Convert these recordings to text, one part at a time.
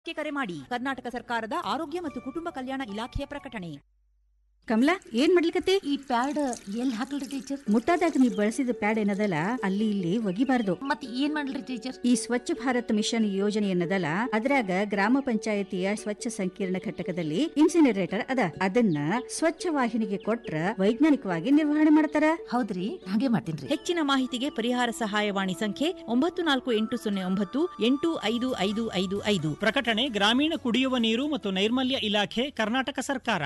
ಕ್ಕೆ ಕರೆ ಮಾಡಿ ಕರ್ನಾಟಕ ಸರ್ಕಾರದ ಆರೋಗ್ಯ ಮತ್ತು ಕುಟುಂಬ ಕಲ್ಯಾಣ ಇಲಾಖೆಯ ಪ್ರಕಟಣೆ ಕಮಲಾ ಏನ್ ಮಾಡ್ಲಿಕತ್ತಿ ಈ ಪ್ಯಾಡ್ ಎಲ್ಲಿ ಹಾಕಲ್ರಿ ಟೀಚರ್ ಮುಟ್ಟಾದಾಗ ನೀ ಬಳಸಿದ ಪ್ಯಾಡ್ ಏನದಲ್ಲ ಅಲ್ಲಿ ಇಲ್ಲಿ ಒಗಿಬಾರ್ದು ಮತ್ ಏನ್ ಮಾಡ್ಲಿ ಟೀಚರ್ ಈ ಸ್ವಚ್ಛ ಭಾರತ್ ಮಿಷನ್ ಯೋಜನೆ ಏನದಲ್ಲ ಅದ್ರಾಗ ಗ್ರಾಮ ಪಂಚಾಯತಿಯ ಸ್ವಚ್ಛ ಸಂಕೀರ್ಣ ಘಟಕದಲ್ಲಿ ಇನ್ಸಿನರೇಟರ್ ಅದ ಅದನ್ನ ಸ್ವಚ್ಛ ವಾಹಿನಿಗೆ ಕೊಟ್ರ ವೈಜ್ಞಾನಿಕವಾಗಿ ನಿರ್ವಹಣೆ ಮಾಡ್ತಾರ ಹೌದ್ರಿ ಹಾಗೆ ಮಾಡ್ತೀನ್ರಿ ಹೆಚ್ಚಿನ ಮಾಹಿತಿಗೆ ಪರಿಹಾರ ಸಹಾಯವಾಣಿ ಸಂಖ್ಯೆ ಒಂಬತ್ತು ನಾಲ್ಕು ಎಂಟು ಸೊನ್ನೆ ಒಂಬತ್ತು ಎಂಟು ಐದು ಐದು ಐದು ಐದು ಪ್ರಕಟಣೆ ಗ್ರಾಮೀಣ ಕುಡಿಯುವ ನೀರು ಮತ್ತು ನೈರ್ಮಲ್ಯ ಇಲಾಖೆ ಕರ್ನಾಟಕ ಸರ್ಕಾರ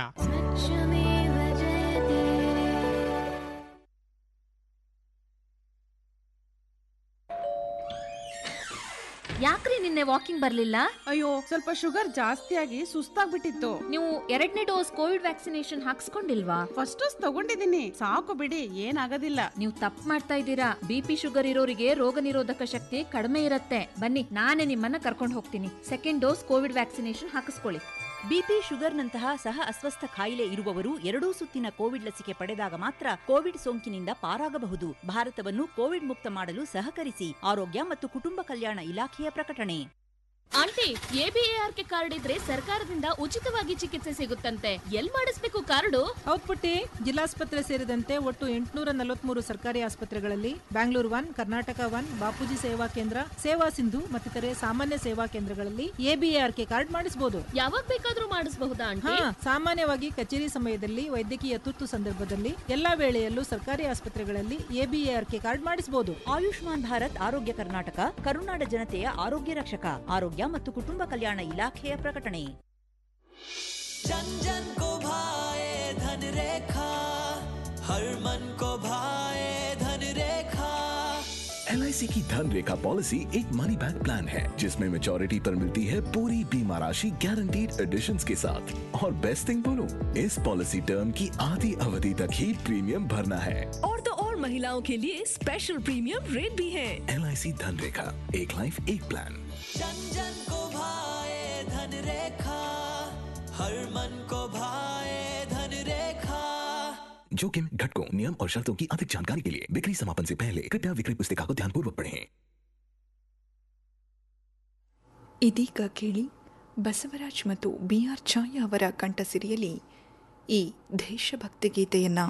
ಯಾಕ್ರಿ ನಿನ್ನೆ ವಾಕಿಂಗ್ ಬರ್ಲಿಲ್ಲ ಅಯ್ಯೋ ಸ್ವಲ್ಪ ಶುಗರ್ ಜಾಸ್ತಿ ಆಗಿ ಸುಸ್ತಾಗ್ಬಿಟ್ಟಿತ್ತು ನೀವು ಎರಡನೇ ಡೋಸ್ ಕೋವಿಡ್ ವ್ಯಾಕ್ಸಿನೇಷನ್ ಹಾಕ್ಸ್ಕೊಂಡಿಲ್ವಾ ಫಸ್ಟ್ ಡೋಸ್ ತಗೊಂಡಿದ್ದೀನಿ ಸಾಕು ಬಿಡಿ ಏನಾಗೋದಿಲ್ಲ ನೀವು ತಪ್ಪು ಮಾಡ್ತಾ ಇದ್ದೀರಾ ಬಿಪಿ ಶುಗರ್ ಇರೋರಿಗೆ ರೋಗ ನಿರೋಧಕ ಶಕ್ತಿ ಕಡಿಮೆ ಇರುತ್ತೆ ಬನ್ನಿ ನಾನೇ ನಿಮ್ಮನ್ನ ಕರ್ಕೊಂಡು ಹೋಗ್ತೀನಿ ಸೆಕೆಂಡ್ ಡೋಸ್ ಕೋವಿಡ್ ವ್ಯಾಕ್ಸಿನೇಷನ್ ಹಾಕಿಸ್ಕೊಳ್ಳಿ ಬಿಪಿ ಶುಗರ್ನಂತಹ ಸಹ ಅಸ್ವಸ್ಥ ಕಾಯಿಲೆ ಇರುವವರು ಎರಡೂ ಸುತ್ತಿನ ಕೋವಿಡ್ ಲಸಿಕೆ ಪಡೆದಾಗ ಮಾತ್ರ ಕೋವಿಡ್ ಸೋಂಕಿನಿಂದ ಪಾರಾಗಬಹುದು ಭಾರತವನ್ನು ಕೋವಿಡ್ ಮುಕ್ತ ಮಾಡಲು ಸಹಕರಿಸಿ ಆರೋಗ್ಯ ಮತ್ತು ಕುಟುಂಬ ಕಲ್ಯಾಣ ಇಲಾಖೆಯ ಪ್ರಕಟಣೆ ಆಂಟಿ ಎಬಿಎಆರ್ಕೆ ಕಾರ್ಡ್ ಇದ್ರೆ ಸರ್ಕಾರದಿಂದ ಉಚಿತವಾಗಿ ಚಿಕಿತ್ಸೆ ಸಿಗುತ್ತಂತೆ ಎಲ್ ಮಾಡಿಸ್ಬೇಕು ಕಾರ್ಡು ಹೌದ್ ಪುಟ್ಟಿ ಜಿಲ್ಲಾಸ್ಪತ್ರೆ ಸೇರಿದಂತೆ ಒಟ್ಟು ಎಂಟುನೂರ ನಲವತ್ಮೂರು ಸರ್ಕಾರಿ ಆಸ್ಪತ್ರೆಗಳಲ್ಲಿ Bangalore one Karnataka one Bapuji Seva Kendra ಸೇವಾ ಸಿಂಧು ಮತ್ತಿತರೆ ಸಾಮಾನ್ಯ ಸೇವಾ ಕೇಂದ್ರಗಳಲ್ಲಿ ಎಬಿಎಆರ್ಕೆ ಕಾರ್ಡ್ ಮಾಡಿಸಬಹುದು ಯಾವಾಗ ಬೇಕಾದ್ರೂ ಮಾಡಿಸಬಹುದಾ ಹಾ ಆಂಟಿ ಸಾಮಾನ್ಯವಾಗಿ ಕಚೇರಿ ಸಮಯದಲ್ಲಿ ವೈದ್ಯಕೀಯ ತುರ್ತು ಸಂದರ್ಭದಲ್ಲಿ ಎಲ್ಲಾ ವೇಳೆಯಲ್ಲೂ ಸರ್ಕಾರಿ ಆಸ್ಪತ್ರೆಗಳಲ್ಲಿ ಎಬಿಎಆರ್ಕೆ ಕಾರ್ಡ್ ಮಾಡಿಸಬಹುದು ಆಯುಷ್ಮಾನ್ ಭಾರತ್ ಆರೋಗ್ಯ ಕರ್ನಾಟಕ ಕರುನಾಡ ಜನತೆಯ ಆರೋಗ್ಯ ರಕ್ಷಕ ಆರೋಗ್ಯ ಮತ್ತು ಕುಟುಂಬ ಕಲ್ಯಾಣ ಇಲಾಖೆಯ ಪ್ರಕಟಣೆ जन जन को भाए धन रेखा हर मन को भाए धन रेखा एल की धन रेखा पॉलिसी एक मनी बैक प्लान है जिसमें मेचोरिटी पर मिलती है पूरी बीमा राशि गारंटीड एडिशन के साथ और बेस्ट थिंग बोलो इस पॉलिसी टर्म की आधी अवधि तक ही प्रीमियम भरना है और तो और महिलाओं के लिए स्पेशल प्रीमियम रेट भी है एल धन रेखा एक लाइफ एक प्लान जन जन को भाए धन रेखा हर मन को भाए धन रेखा जोखिम घटकों नियम और शर्तों की अधिक जानकारी के लिए बिक्री समापन से पहले कृपया विक्रय पुस्तिका को ध्यानपूर्वक पढ़ें ಇದೀಗ ಕೇಳಿ ಬಸವರಾಜ್ ಮತ್ತು ಬಿ ಆರ್ ಛಾಯಾ ಅವರ ಕಂಠಸಿರಿಯಲ್ಲಿ ಈ ದೇಶಭಕ್ತಿ ಗೀತೆಯನ್ನು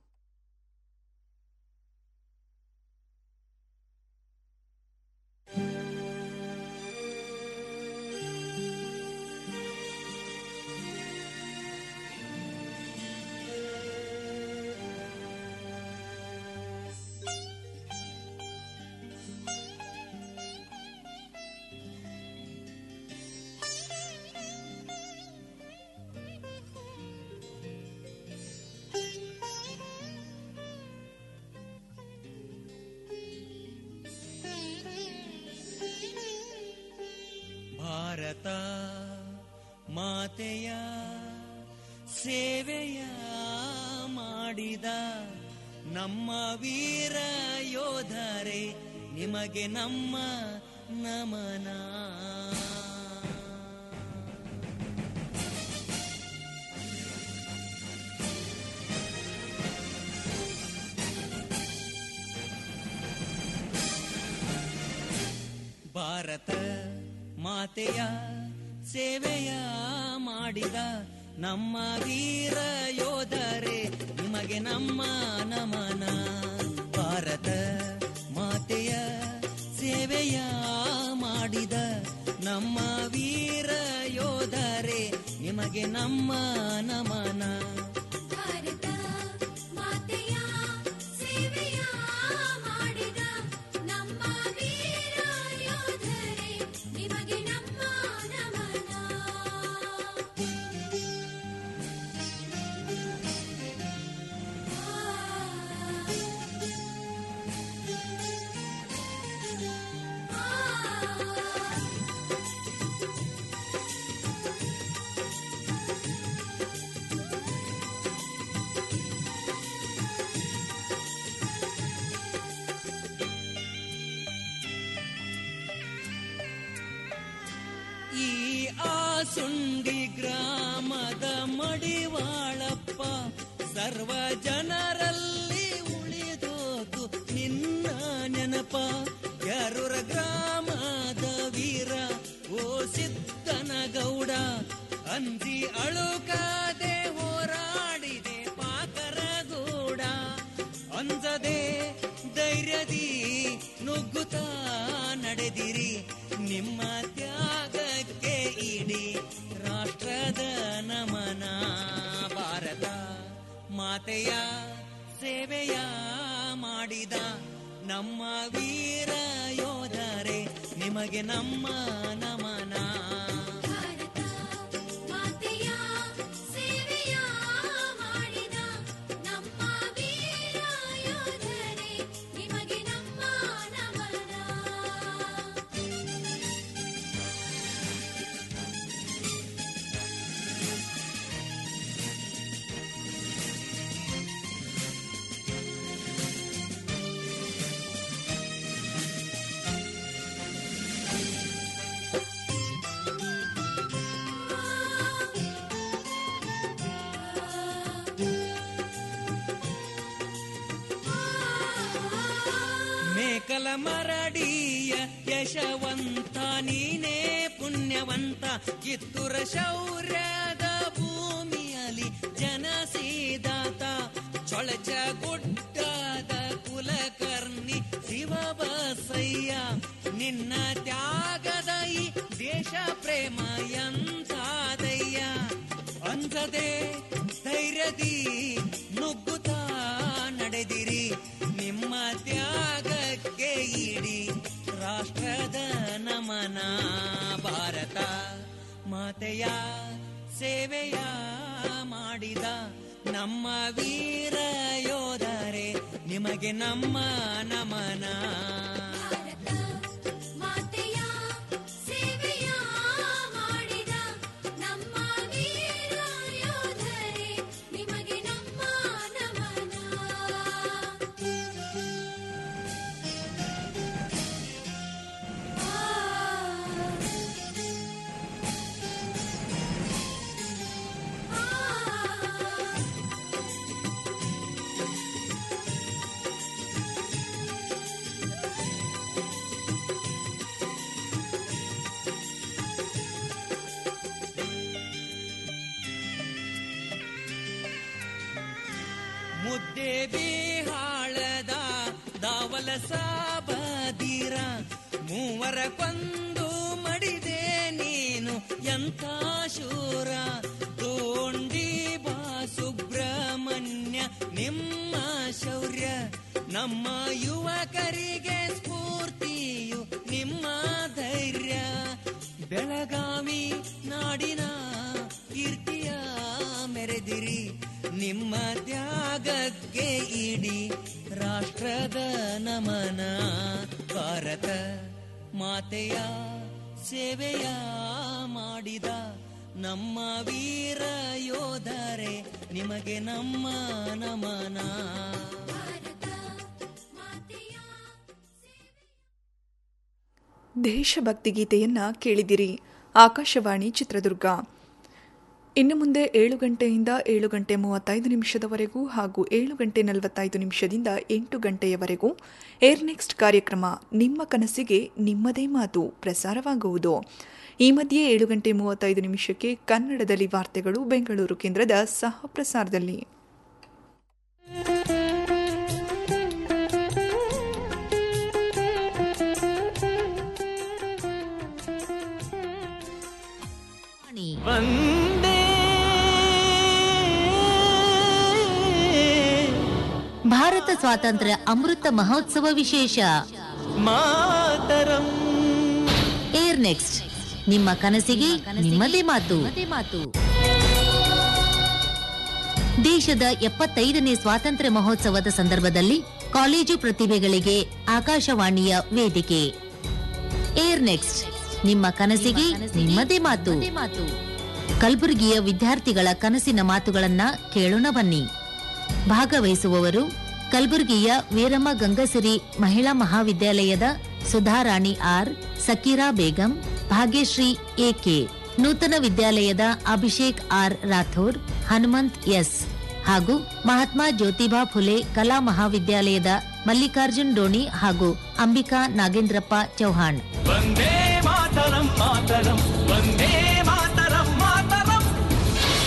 ಭಾರತ ಮಾತೆಯ ಸೇವೆಯ ಮಾಡಿದ ನಮ್ಮ ವೀರ ಯೋಧರೇ ನಿಮಗೆ ನಮ್ಮ ನಮನ ಭಾರತ ಮಾತೆಯ ಸೇವೆಯ ಮಾಡಿದ ನಮ್ಮ ವೀರ ಯೋಧರೇ ನಿಮಗೆ ನಮ್ಮ ನಮನ ಭಾರತ ಮಾತೆಯ ಸೇವೆಯ ಮಾಡಿದ ನಮ್ಮ ವೀರ ಯೋಧರೇ ನಿಮಗೆ ನಮ್ಮ ನಮನ ಭಾರತ ಮಾತೆಯ ಸೇವೆಯ ಮಾಡಿದ ನಮ್ಮ ವೀರ ಯೋಧರೇ ನಿಮಗೆ ನಮ್ಮ ನಮನ ಈ ಆಸುಂಡಿ ಗ್ರಾಮದ ಮಡಿವಾಳಪ್ಪ ಸರ್ವ ಜನರಲ್ಲಿ ಉಳಿದೋದು ನಿನ್ನ ನೆನಪ ಗ್ರಾಮದ ವೀರ ಓ ಸಿದ್ಧನ ಗೌಡ ಅಂದಿ ಅಳುಕಾದೆ ಹೋರಾಡಿದೆ ಪಾಕರ ಗೂಡ ಅಂಜದೆ ಧೈರ್ಯದಿ ನುಗ್ಗುತ್ತಾ ನಡೆದಿರಿ ನಿಮ್ಮ ತ್ಯಾಗಕ್ಕೆ ಇಡೀ ರಾಷ್ಟ್ರದ ನಮನ ಭಾರತ ಮಾತೆಯ ಸೇವೆಯ ಮಾಡಿದ ನಮ್ಮ ವೀರ ಯೋಧರೇ ನಿಮಗೆ ನಮ್ಮ ನಮನ ಮಾತೆಯ ಸೇವೆಯ ಮಾಡಿದ ನಮ್ಮ ವೀರ ಯೋಧರೇ ನಿಮಗೆ ನಮ್ಮ ನಮನ ಮೇಕಲ ಮರಡಿಯ ಯಶವಂತ ನೀನೇ ಪುಣ್ಯವಂತ ಕಿತ್ತೂರ ಶೌರ್ಯದ ಭೂಮಿಯಲ್ಲಿ ಜನಸಿದಾತ ಚೊಳಚ ಗುಡ್ಡದ ಕುಲಕರ್ಣಿ ಶಿವ ಬಸಯ್ಯ ನಿನ್ನ ತ್ಯಾಗದ ಈ ದೇಶ ಪ್ರೇಮ ಎಂತಾದಯ್ಯ ಅಂಜದೆ ಧೈರ್ಯದಿ ನುಗ್ಗುತ್ತಾ ನಡೆದಿರಿ ನಿಮ್ಮ ತ್ಯಾಗಕ್ಕೆ ಇಡೀ ರಾಷ್ಟ್ರದ ನಮನ ಭಾರತ ಮಾತೆಯ ಸೇವೆಯ ಮಾಡಿದ ನಮ್ಮ ವೀರ ಯೋಧರೇ ನಿಮಗೆ ನಮ್ಮ ನಮನ ಮಾತೆಯ ಸೇವೆಯ ಮಾಡಿದ ನಮ್ಮ ವೀರ ಯೋಧರೇ ನಿಮಗೆ ನಮ್ಮ ನಮನ ಮುದ್ದೆ ಬಿಹಾಳದ ದಾವಲ ಸಾಬದಿರ ಮೂವರ ಕೊಂದು ಮಡಿದೆ ನೀನು ಎಂಥ ಶೂರ ತೋಂಡಿ ಬಾ ಸುಬ್ರಹ್ಮಣ್ಯ ನಿಮ್ಮ ಶೌರ್ಯ ನಮ್ಮ ಯುವಕರಿಗೆ ಸ್ಫೂರ್ತಿಯು ನಿಮ್ಮ ಧೈರ್ಯ ಬೆಳಗಾವಿ ನಾಡಿನ ಕೀರ್ತಿಯ ಮೆರೆದಿರಿ ನಿಮ್ಮ ತ್ಯಾಗಕ್ಕೆ ಇಡೀ ರಾಷ್ಟ್ರದ ನಮನ ಭಾರತ ಮಾತೆಯ ಸೇವೆಯ ಮಾಡಿದ ನಮ್ಮ ವೀರ ಯೋಧರೇ ನಿಮಗೆ ನಮ್ಮ ನಮನ ದೇಶಭಕ್ತಿ ಗೀತೆಯನ್ನ ಕೇಳಿದಿರಿ ಆಕಾಶವಾಣಿ ಚಿತ್ರದುರ್ಗ ಇನ್ನು ಮುಂದೆ ಏಳು ಗಂಟೆಯಿಂದ ಏಳು ಗಂಟೆ ಮೂವತ್ತೈದು ನಿಮಿಷದವರೆಗೂ ಹಾಗೂ ಏಳು ಗಂಟೆ ನಲವತ್ತೈದು ನಿಮಿಷದಿಂದ ಎಂಟು ಗಂಟೆಯವರೆಗೂ ಏರ್ ನೆಕ್ಸ್ಟ್ ಕಾರ್ಯಕ್ರಮ ನಿಮ್ಮ ಕನಸಿಗೆ ನಿಮ್ಮದೇ ಮಾತು ಪ್ರಸಾರವಾಗುವುದು ಈ ಮಧ್ಯೆ ಏಳು ಗಂಟೆ ಮೂವತ್ತೈದು ನಿಮಿಷಕ್ಕೆ ಕನ್ನಡದಲ್ಲಿ ವಾರ್ತೆಗಳು ಬೆಂಗಳೂರು ಕೇಂದ್ರದ ಸಹ ಪ್ರಸಾರದಲ್ಲಿ ವಂದೇ ಭಾರತ ಸ್ವಾತಂತ್ರ್ಯ ಅಮೃತ ಮಹೋತ್ಸವ ವಿಶೇಷ ಮಾತರಂ ಏರ್ ನೆಕ್ಸ್ಟ್ ನಿಮ್ಮ ಕನಸಿಗೆ ನಿಮ್ಮದೇ ಮಾತು ಮಾತು ದೇಶದ ಎಪ್ಪತ್ತೈದನೇ ಸ್ವಾತಂತ್ರ್ಯ ಮಹೋತ್ಸವದ ಸಂದರ್ಭದಲ್ಲಿ ಕಾಲೇಜು ಪ್ರತಿಭೆಗಳಿಗೆ ಆಕಾಶವಾಣಿಯ ವೇದಿಕೆ ಏರ್ ನೆಕ್ಸ್ಟ್ ನಿಮ್ಮ ಕನಸಿಗೆ ನಿಮ್ಮದೇ ಮಾತು ಮಾತು ಕಲಬುರಗಿಯ ವಿದ್ಯಾರ್ಥಿಗಳ ಕನಸಿನ ಮಾತುಗಳನ್ನ ಕೇಳೋಣ ಬನ್ನಿ ಭಾಗವಹಿಸುವವರು ಕಲಬುರಗಿಯ ವೀರಮ್ಮ ಗಂಗಸಿರಿ ಮಹಿಳಾ ಮಹಾವಿದ್ಯಾಲಯದ ಸುಧಾರಾಣಿ ಆರ್ ಸಕೀರಾ ಬೇಗಂ ಭಾಗ್ಯಶ್ರೀ ಎಕೆ ನೂತನ ವಿದ್ಯಾಲಯದ ಅಭಿಷೇಕ್ ಆರ್ ರಾಥೋರ್ ಹನುಮಂತ್ ಎಸ್ ಹಾಗೂ ಮಹಾತ್ಮ ಜ್ಯೋತಿಬಾ ಫುಲೆ ಕಲಾ ಮಹಾವಿದ್ಯಾಲಯದ ಮಲ್ಲಿಕಾರ್ಜುನ್ ಡೋಣಿ ಹಾಗೂ ಅಂಬಿಕಾ ನಾಗೇಂದ್ರಪ್ಪ ಚೌಹಾಣ್ ವಂದೇ ಮಾತರಂ ಮಾತರಂ ವಂದೇ ಮಾತರಂ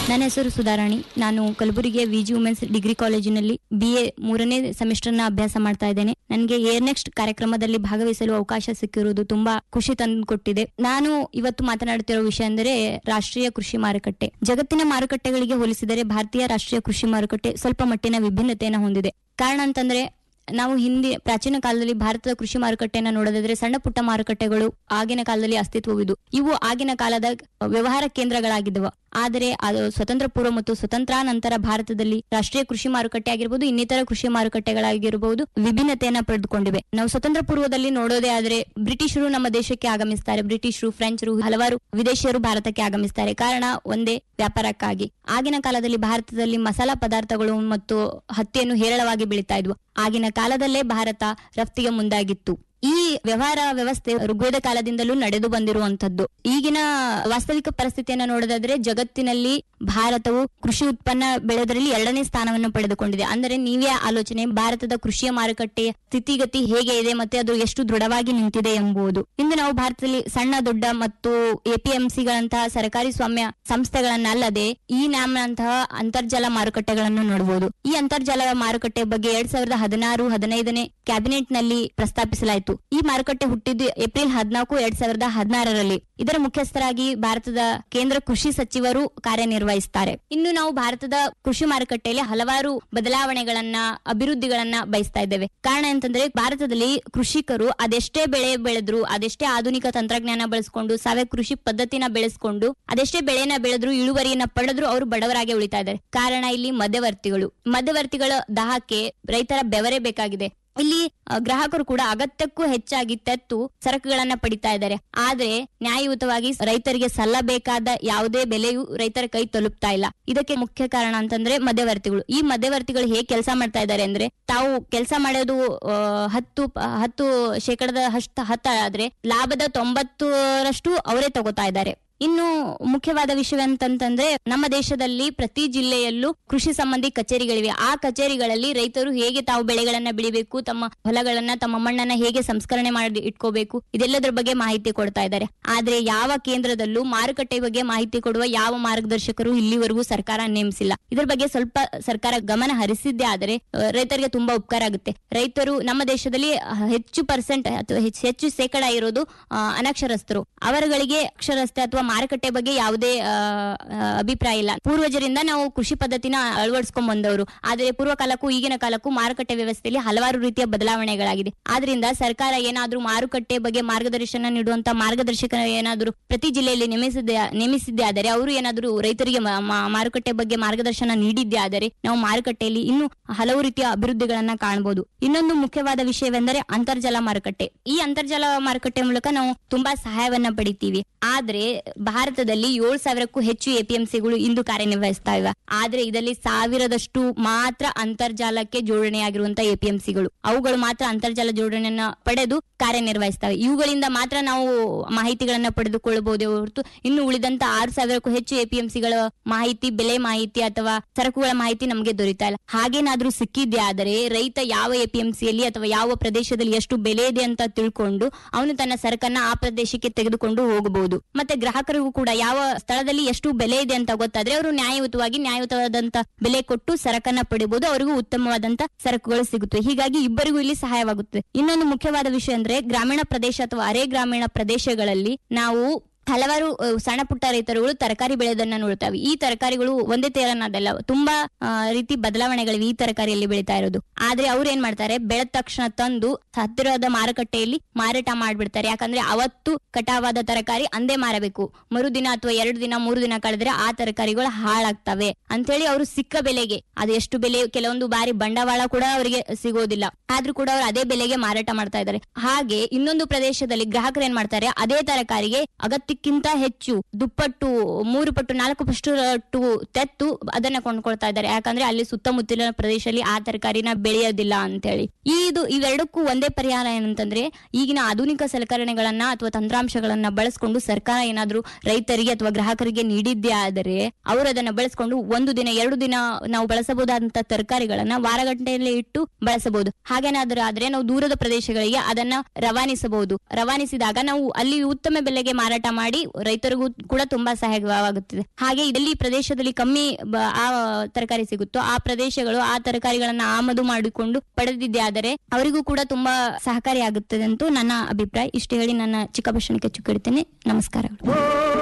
ನನ್ನ ಹೆಸರು ಸುಧಾರಾಣಿ ನಾನು ಕಲಬುರಗಿಯ ವಿಜಿ ವುಮೆನ್ಸ್ ಡಿಗ್ರಿ ಕಾಲೇಜಿನಲ್ಲಿ ಬಿ ಎ ಮೂರನೇ ಸೆಮಿಸ್ಟರ್ನ ಅಭ್ಯಾಸ ಮಾಡ್ತಾ ಇದ್ದೇನೆ ನನಗೆ ಏರ್ ನೆಕ್ಸ್ಟ್ ಕಾರ್ಯಕ್ರಮದಲ್ಲಿ ಭಾಗವಹಿಸಲು ಅವಕಾಶ ಸಿಕ್ಕಿರುವುದು ತುಂಬಾ ಖುಷಿ ತಂದುಕೊಟ್ಟಿದೆ ನಾನು ಇವತ್ತು ಮಾತನಾಡುತ್ತಿರುವ ವಿಷಯ ಅಂದರೆ ರಾಷ್ಟ್ರೀಯ ಕೃಷಿ ಮಾರುಕಟ್ಟೆ ಜಗತ್ತಿನ ಮಾರುಕಟ್ಟೆಗಳಿಗೆ ಹೋಲಿಸಿದರೆ ಭಾರತೀಯ ರಾಷ್ಟ್ರೀಯ ಕೃಷಿ ಮಾರುಕಟ್ಟೆ ಸ್ವಲ್ಪ ಮಟ್ಟಿನ ವಿಭಿನ್ನತೆಯನ್ನು ಹೊಂದಿದೆ ಕಾರಣ ಅಂತಂದ್ರೆ ನಾವು ಹಿಂದೆ ಪ್ರಾಚೀನ ಕಾಲದಲ್ಲಿ ಭಾರತದ ಕೃಷಿ ಮಾರುಕಟ್ಟೆಯನ್ನ ನೋಡೋದಾದ್ರೆ ಸಣ್ಣ ಪುಟ್ಟ ಮಾರುಕಟ್ಟೆಗಳು ಆಗಿನ ಕಾಲದಲ್ಲಿ ಅಸ್ತಿತ್ವವಿದ್ದು ಇವು ಆಗಿನ ಕಾಲದ ವ್ಯವಹಾರ ಕೇಂದ್ರಗಳಾಗಿದ್ದವು ಆದರೆ ಅದು ಸ್ವತಂತ್ರ ಪೂರ್ವ ಮತ್ತು ಸ್ವತಂತ್ರಾನಂತರ ಭಾರತದಲ್ಲಿ ರಾಷ್ಟ್ರೀಯ ಕೃಷಿ ಮಾರುಕಟ್ಟೆ ಆಗಿರಬಹುದು ಇನ್ನಿತರ ಕೃಷಿ ಮಾರುಕಟ್ಟೆಗಳಾಗಿರಬಹುದು ವಿಭಿನ್ನತೆಯನ್ನ ಪಡೆದುಕೊಂಡಿವೆ ನಾವು ಸ್ವತಂತ್ರ ಪೂರ್ವದಲ್ಲಿ ನೋಡೋದೇ ಆದ್ರೆ ಬ್ರಿಟಿಷರು ನಮ್ಮ ದೇಶಕ್ಕೆ ಆಗಮಿಸ್ತಾರೆ ಬ್ರಿಟಿಷರು ಫ್ರೆಂಚರು ಹಲವಾರು ವಿದೇಶಿಯರು ಭಾರತಕ್ಕೆ ಆಗಮಿಸ್ತಾರೆ ಕಾರಣ ಒಂದೇ ವ್ಯಾಪಾರಕ್ಕಾಗಿ ಆಗಿನ ಕಾಲದಲ್ಲಿ ಭಾರತದಲ್ಲಿ ಮಸಾಲಾ ಪದಾರ್ಥಗಳು ಮತ್ತು ಹತ್ತಿಯನ್ನು ಹೇರಳವಾಗಿ ಬೆಳೀತಾ ಇದ್ವು ಆಗಿನ ಕಾಲದಲ್ಲೇ ಭಾರತ ರಫ್ತಿಗೆ ಮುಂದಾಗಿತ್ತು ಈ ವ್ಯವಹಾರ ವ್ಯವಸ್ಥೆ ಋಗ್ವೇದ ಕಾಲದಿಂದಲೂ ನಡೆದು ಬಂದಿರುವಂತದ್ದು ಈಗಿನ ವಾಸ್ತವಿಕ ಪರಿಸ್ಥಿತಿಯನ್ನ ನೋಡೋದಾದ್ರೆ ಜಗತ್ತಿನಲ್ಲಿ ಭಾರತವು ಕೃಷಿ ಉತ್ಪನ್ನ ಬೆಳೆದರಲ್ಲಿ ಎರಡನೇ ಸ್ಥಾನವನ್ನು ಪಡೆದುಕೊಂಡಿದೆ ಅಂದರೆ ನೀವೇ ಆಲೋಚನೆ ಭಾರತದ ಕೃಷಿಯ ಮಾರುಕಟ್ಟೆಯ ಸ್ಥಿತಿಗತಿ ಹೇಗೆ ಇದೆ ಮತ್ತೆ ಅದು ಎಷ್ಟು ದೃಢವಾಗಿ ನಿಂತಿದೆ ಎಂಬುದು ಇಂದು ನಾವು ಭಾರತದಲ್ಲಿ ಸಣ್ಣ ದೊಡ್ಡ ಮತ್ತು ಎಪಿಎಂಸಿಗಳಂತಹ ಸರ್ಕಾರಿ ಸ್ವಾಮ್ಯ ಸಂಸ್ಥೆಗಳನ್ನಲ್ಲದೆ ಈ ನ್ಯಾಮ್ನಂತಹ ಅಂತರ್ಜಾಲ ಮಾರುಕಟ್ಟೆಗಳನ್ನು ನೋಡಬಹುದು ಈ ಅಂತರ್ಜಾಲ ಮಾರುಕಟ್ಟೆ ಬಗ್ಗೆ ಎರಡ್ ಸಾವಿರದ ಹದಿನಾರು ಹದಿನೈದನೇ ಕ್ಯಾಬಿನೆಟ್ ನಲ್ಲಿ ಪ್ರಸ್ತಾಪಿಸಲಾಯಿತು ಈ ಮಾರುಕಟ್ಟೆ ಹುಟ್ಟಿದ್ದು ಏಪ್ರಿಲ್ ಹದಿನಾಲ್ಕು ಎರಡ್ ಸಾವಿರದ ಹದಿನಾರರಲ್ಲಿ ಇದರ ಮುಖ್ಯಸ್ಥರಾಗಿ ಭಾರತದ ಕೇಂದ್ರ ಕೃಷಿ ಸಚಿವರು ಕಾರ್ಯನಿರ್ವಹಿಸುತ್ತಾರೆ ಇನ್ನು ನಾವು ಭಾರತದ ಕೃಷಿ ಮಾರುಕಟ್ಟೆಯಲ್ಲಿ ಹಲವಾರು ಬದಲಾವಣೆಗಳನ್ನ ಅಭಿವೃದ್ಧಿಗಳನ್ನ ಬಯಸ್ತಾ ಇದ್ದೇವೆ ಕಾರಣ ಅಂತಂದ್ರೆ ಭಾರತದಲ್ಲಿ ಕೃಷಿಕರು ಅದೆಷ್ಟೇ ಬೆಳೆ ಬೆಳೆದ್ರು ಅದೆಷ್ಟೇ ಆಧುನಿಕ ತಂತ್ರಜ್ಞಾನ ಬಳಸಿಕೊಂಡು ಸಾವಯವ ಕೃಷಿ ಪದ್ಧತಿನ ಬೆಳೆಸ್ಕೊಂಡು ಅದೆಷ್ಟೇ ಬೆಳೆನ ಬೆಳೆದ್ರು ಇಳುವರಿಯನ್ನ ಪಡೆದ್ರು ಅವರು ಬಡವರಾಗಿ ಉಳಿತಾ ಇದ್ದಾರೆ ಕಾರಣ ಇಲ್ಲಿ ಮಧ್ಯವರ್ತಿಗಳು ಮಧ್ಯವರ್ತಿಗಳ ದಾಹಕ್ಕೆ ರೈತರ ಬೆವರೇ ಬೇಕಾಗಿದೆ ಇಲ್ಲಿ ಅ, ಗ್ರಾಹಕರು ಕೂಡ ಅಗತ್ಯಕ್ಕೂ ಹೆಚ್ಚಾಗಿ ತೆತ್ತು ಸರಕುಗಳನ್ನ ಪಡಿತಾ ಇದ್ದಾರೆ ಆದ್ರೆ ನ್ಯಾಯಯುತವಾಗಿ ರೈತರಿಗೆ ಸಲ್ಲಬೇಕಾದ ಯಾವುದೇ ಬೆಲೆಯು ರೈತರ ಕೈ ತಲುಪ್ತಾ ಇಲ್ಲ ಇದಕ್ಕೆ ಮುಖ್ಯ ಕಾರಣ ಅಂತಂದ್ರೆ ಮಧ್ಯವರ್ತಿಗಳು ಈ ಮಧ್ಯವರ್ತಿಗಳು ಹೇಗೆ ಕೆಲಸ ಮಾಡ್ತಾ ಇದ್ದಾರೆ ಅಂದ್ರೆ ತಾವು ಕೆಲಸ ಮಾಡೋದು ಆ, ಹತ್ತು ಪ- ಹತ್ತು ಶೇಕಡದ ಹಷ್ಟ ಹತ್ತ ಆದ್ರೆ ಲಾಭದ ತೊಂಬತ್ತರಷ್ಟು ಅವರೇ ತಗೋತಾ ಇದ್ದಾರೆ ಇನ್ನು ಮುಖ್ಯವಾದ ವಿಷಯ ಅಂತಂತಂದ್ರೆ ನಮ್ಮ ದೇಶದಲ್ಲಿ ಪ್ರತಿ ಜಿಲ್ಲೆಯಲ್ಲೂ ಕೃಷಿ ಸಂಬಂಧಿ ಕಚೇರಿಗಳಿವೆ ಆ ಕಚೇರಿಗಳಲ್ಲಿ ರೈತರು ಹೇಗೆ ತಾವು ಬೆಳೆಗಳನ್ನ ಬೆಳಿಬೇಕು ತಮ್ಮ ಹೊಲಗಳನ್ನ ತಮ್ಮ ಮಣ್ಣನ್ನ ಹೇಗೆ ಸಂಸ್ಕರಣೆ ಮಾಡಿ ಇಟ್ಕೋಬೇಕು ಇದೆಲ್ಲದರ ಬಗ್ಗೆ ಮಾಹಿತಿ ಕೊಡ್ತಾ ಇದ್ದಾರೆ ಆದ್ರೆ ಯಾವ ಕೇಂದ್ರದಲ್ಲೂ ಮಾರುಕಟ್ಟೆ ಬಗ್ಗೆ ಮಾಹಿತಿ ಕೊಡುವ ಯಾವ ಮಾರ್ಗದರ್ಶಕರು ಇಲ್ಲಿವರೆಗೂ ಸರ್ಕಾರ ನೇಮಿಸಿಲ್ಲ ಇದ್ರ ಬಗ್ಗೆ ಸ್ವಲ್ಪ ಸರ್ಕಾರ ಗಮನ ಹರಿಸಿದ್ದೇ ಆದರೆ ಆ, ರೈತರಿಗೆ ತುಂಬಾ ಉಪಕಾರ ಆಗುತ್ತೆ ರೈತರು ನಮ್ಮ ದೇಶದಲ್ಲಿ ಹೆಚ್ಚು ಪರ್ಸೆಂಟ್ ಅಥವಾ ಹೆಚ್ಚು ಹೆಚ್ಚು ಶೇಕಡ ಇರೋದು ಆ, ಅನಕ್ಷರಸ್ಥರು ಅವರುಗಳಿಗೆ ಅಕ್ಷರಸ್ತೆ ಅಥವಾ ಮಾರುಕಟ್ಟೆ ಬಗ್ಗೆ ಯಾವುದೇ ಆ, ಆ, ಅಭಿಪ್ರಾಯ ಇಲ್ಲ ಪೂರ್ವಜರಿಂದ ನಾವು ಕೃಷಿ ಪದ್ಧತಿನ ಅಳವಡಿಸ್ಕೊಂಡ್ ಬಂದವರು ಆದ್ರೆ ಪೂರ್ವ ಕಾಲಕ್ಕೂ ಈಗಿನ ಕಾಲಕ್ಕೂ ಮಾರುಕಟ್ಟೆ ವ್ಯವಸ್ಥೆಯಲ್ಲಿ ಹಲವಾರು ರೀತಿಯ ಬದಲಾವಣೆಗಳಾಗಿದೆ ಆದ್ರಿಂದ ಸರ್ಕಾರ ಏನಾದ್ರೂ ಮಾರುಕಟ್ಟೆ ಬಗ್ಗೆ ಮಾರ್ಗದರ್ಶನ ನೀಡುವಂತ ಮಾರ್ಗದರ್ಶಕ ಏನಾದ್ರೂ ಪ್ರತಿ ಜಿಲ್ಲೆಯಲ್ಲಿ ನೇಮಿಸಿದ್ದೆ ನೇಮಿಸಿದ್ದೇ ಆದರೆ ಅವರು ಏನಾದ್ರೂ ರೈತರಿಗೆ ಮಾ- ಮಾ- ಮಾರುಕಟ್ಟೆ ಬಗ್ಗೆ ಮಾರ್ಗದರ್ಶನ ನೀಡಿದ್ದೇ ಆದರೆ ನಾವು ಮಾರುಕಟ್ಟೆಯಲ್ಲಿ ಇನ್ನೂ ಹಲವು ರೀತಿಯ ಅಭಿವೃದ್ಧಿಗಳನ್ನ ಕಾಣಬಹುದು ಇನ್ನೊಂದು ಮುಖ್ಯವಾದ ವಿಷಯವೆಂದರೆ ಅಂತರ್ಜಾಲ ಮಾರುಕಟ್ಟೆ ಈ ಅಂತರ್ಜಾಲ ಮಾರುಕಟ್ಟೆ ಮೂಲಕ ನಾವು ತುಂಬಾ ಸಹಾಯವನ್ನ ಪಡಿತೀವಿ ಆದ್ರೆ ಭಾರತದಲ್ಲಿ ಏಳು ಸಾವಿರಕ್ಕೂ ಹೆಚ್ಚು ಎಪಿಎಂಸಿಗಳು ಇಂದು ಕಾರ್ಯನಿರ್ವಹಿಸ್ತಾ ಇವೆ ಆದ್ರೆ ಇದರಲ್ಲಿ ಸಾವಿರದಷ್ಟು ಮಾತ್ರ ಅಂತರ್ಜಾಲಕ್ಕೆ ಜೋಡಣೆಯಾಗಿರುವಂತಹ ಎಪಿಎಂಸಿಗಳು ಅವುಗಳು ಮಾತ್ರ ಅಂತರ್ಜಾಲ ಜೋಡಣೆಯನ್ನ ಪಡೆದು ಕಾರ್ಯನಿರ್ವಹಿಸ್ತವೆ ಇವುಗಳಿಂದ ಮಾತ್ರ ನಾವು ಮಾಹಿತಿಗಳನ್ನ ಪಡೆದುಕೊಳ್ಳಬಹುದೇ ಹೊರತು ಇನ್ನು ಉಳಿದಂತ ಆರು ಸಾವಿರಕ್ಕೂ ಹೆಚ್ಚು ಎಪಿಎಂಸಿಗಳ ಮಾಹಿತಿ ಬೆಲೆ ಮಾಹಿತಿ ಅಥವಾ ಸರಕುಗಳ ಮಾಹಿತಿ ನಮಗೆ ದೊರೀತಾ ಇಲ್ಲ ಹಾಗೇನಾದ್ರೂ ಸಿಕ್ಕಿದ್ದೆ ಆದರೆ ರೈತ ಯಾವ ಎಪಿಎಂಸಿಯಲ್ಲಿ ಅಥವಾ ಯಾವ ಪ್ರದೇಶದಲ್ಲಿ ಎಷ್ಟು ಬೆಲೆ ಇದೆ ಅಂತ ತಿಳ್ಕೊಂಡು ಅವನು ತನ್ನ ಸರಕನ್ನ ಆ ಪ್ರದೇಶಕ್ಕೆ ತೆಗೆದುಕೊಂಡು ಹೋಗಬಹುದು ಮತ್ತೆ ಗ್ರಾಹಕರಿಗೂ ಕೂಡ ಯಾವ ಸ್ಥಳದಲ್ಲಿ ಎಷ್ಟು ಬೆಲೆ ಇದೆ ಅಂತ ಗೊತ್ತಾದ್ರೆ ಅವರು ನ್ಯಾಯಯುತವಾಗಿ ನ್ಯಾಯಯುತವಾದಂತ ಬೆಲೆ ಕೊಟ್ಟು ಸರಕನ್ನ ಪಡಿಬಹುದು ಅವರಿಗೂ ಉತ್ತಮವಾದಂತ ಸರಕುಗಳು ಸಿಗುತ್ತವೆ ಹೀಗಾಗಿ ಇಬ್ಬರಿಗೂ ಇಲ್ಲಿ ಸಹಾಯವಾಗುತ್ತದೆ ಇನ್ನೊಂದು ಮುಖ್ಯವಾದ ವಿಷಯ ಅಂದ್ರೆ ಗ್ರಾಮೀಣ ಪ್ರದೇಶ ಅಥವಾ ಅರೆ ಗ್ರಾಮೀಣ ಪ್ರದೇಶಗಳಲ್ಲಿ ನಾವು ಹಲವಾರು ಅಹ್, ಸಣ್ಣ ಪುಟ್ಟ ರೈತರುಗಳು ತರಕಾರಿ ಬೆಳೆಯೋದನ್ನ ನೋಡ್ತಾವೆ ಈ ತರಕಾರಿಗಳು ಒಂದೇ ತೇರನಾದಲ್ಲ ತುಂಬಾ ಆ, ರೀತಿ ಬದಲಾವಣೆಗಳಿವೆ ಈ ತರಕಾರಿಯಲ್ಲಿ ಬೆಳೀತಾ ಇರೋದು ಆದ್ರೆ ಅವ್ರು ಏನ್ ಮಾಡ್ತಾರೆ ಬೆಳೆದ ತಕ್ಷಣ ತಂದು ಹತ್ತಿರದ ಮಾರುಕಟ್ಟೆಯಲ್ಲಿ ಮಾರಾಟ ಮಾಡ್ಬಿಡ್ತಾರೆ ಯಾಕಂದ್ರೆ ಅವತ್ತು ಕಟಾವಾದ ತರಕಾರಿ ಅಂದೇ ಮಾರಬೇಕು ಮರುದಿನ ಅಥವಾ ಎರಡು ದಿನ ಮೂರು ದಿನ ಕಳೆದ್ರೆ ಆ ತರಕಾರಿಗಳು ಹಾಳಾಗ್ತವೆ ಅಂತೇಳಿ ಅವರು ಸಿಕ್ಕ ಬೆಲೆಗೆ ಅದು ಎಷ್ಟು ಬೆಲೆ ಕೆಲವೊಂದು ಬಾರಿ ಬಂಡವಾಳ ಕೂಡ ಅವರಿಗೆ ಸಿಗೋದಿಲ್ಲ ಆದ್ರೂ ಕೂಡ ಅವರು ಅದೇ ಬೆಲೆಗೆ ಮಾರಾಟ ಮಾಡ್ತಾ ಇದ್ದಾರೆ ಹಾಗೆ ಇನ್ನೊಂದು ಪ್ರದೇಶದಲ್ಲಿ ಗ್ರಾಹಕರು ಏನ್ ಮಾಡ್ತಾರೆ ಅದೇ ತರಕಾರಿಗೆ ಅಗತ್ಯಕ್ಕಿಂತ ಹೆಚ್ಚು ದುಪ್ಪಟ್ಟು ಮೂರು ಪಟ್ಟು ನಾಲ್ಕು ಪಟ್ಟು ತೆತ್ತು ಅದನ್ನ ಕೊಂಡ್ಕೊಳ್ತಾ ಇದ್ದಾರೆ ಯಾಕಂದ್ರೆ ಅಲ್ಲಿ ಸುತ್ತಮುತ್ತಲಿನ ಪ್ರದೇಶದಲ್ಲಿ ಆ ತರಕಾರಿನ ಬೆಳೆಯೋದಿಲ್ಲ ಅಂತೇಳಿ ಈ ಇದು ಇವೆರಡಕ್ಕೂ ಒಂದೇ ಪರಿಹಾರ ಏನಂತಂದ್ರೆ ಈಗಿನ ಆಧುನಿಕ ಸಲಕರಣೆಗಳನ್ನ ಅಥವಾ ತಂತ್ರಾಂಶಗಳನ್ನ ಬಳಸ್ಕೊಂಡು ಸರ್ಕಾರ ಏನಾದ್ರೂ ರೈತರಿಗೆ ಅಥವಾ ಗ್ರಾಹಕರಿಗೆ ನೀಡಿದ್ದೇ ಆದರೆ ಅವರು ಅದನ್ನ ಬಳಸ್ಕೊಂಡು ಒಂದು ದಿನ ಎರಡು ದಿನ ನಾವು ಬಳಸಬಹುದಾದಂತ ತರಕಾರಿಗಳನ್ನ ವಾರಗಂಟೆಯಲ್ಲಿ ಇಟ್ಟು ಬಳಸಬಹುದು ಹಾಗೇನಾದ್ರೂ ಆದ್ರೆ ನಾವು ದೂರದ ಪ್ರದೇಶಗಳಿಗೆ ಅದನ್ನ ರವಾನಿಸಬಹುದು ರವಾನಿಸಿದಾಗ ನಾವು ಅಲ್ಲಿ ಉತ್ತಮ ಬೆಲೆಗೆ ಮಾರಾಟ ಮಾಡಿ ಮಾಡಿ ರೈತರಿಗೂ ಕೂಡ ತುಂಬಾ ಸಹಾಯವಾಗುತ್ತಿದೆ ಹಾಗೆ ಇಲ್ಲಿ ಪ್ರದೇಶದಲ್ಲಿ ಕಮ್ಮಿ ಬ- ಆ ತರಕಾರಿ ಸಿಗುತ್ತೋ ಆ ಪ್ರದೇಶಗಳು ಆ ತರಕಾರಿಗಳನ್ನ ಆಮದು ಮಾಡಿಕೊಂಡು ಪಡೆದಿದ್ದೆ ಆದರೆ ಅವರಿಗೂ ಕೂಡ ತುಂಬಾ ಸಹಕಾರಿಯಾಗುತ್ತದೆ ಅಂತೂ ನನ್ನ ಅಭಿಪ್ರಾಯ ಇಷ್ಟು ಹೇಳಿ ನನ್ನ ಚಿಕ್ಕ ಭಾಷಣಕ್ಕೆ ಚುಕ್ಕಿಡ್ತೇನೆ ನಮಸ್ಕಾರಗಳು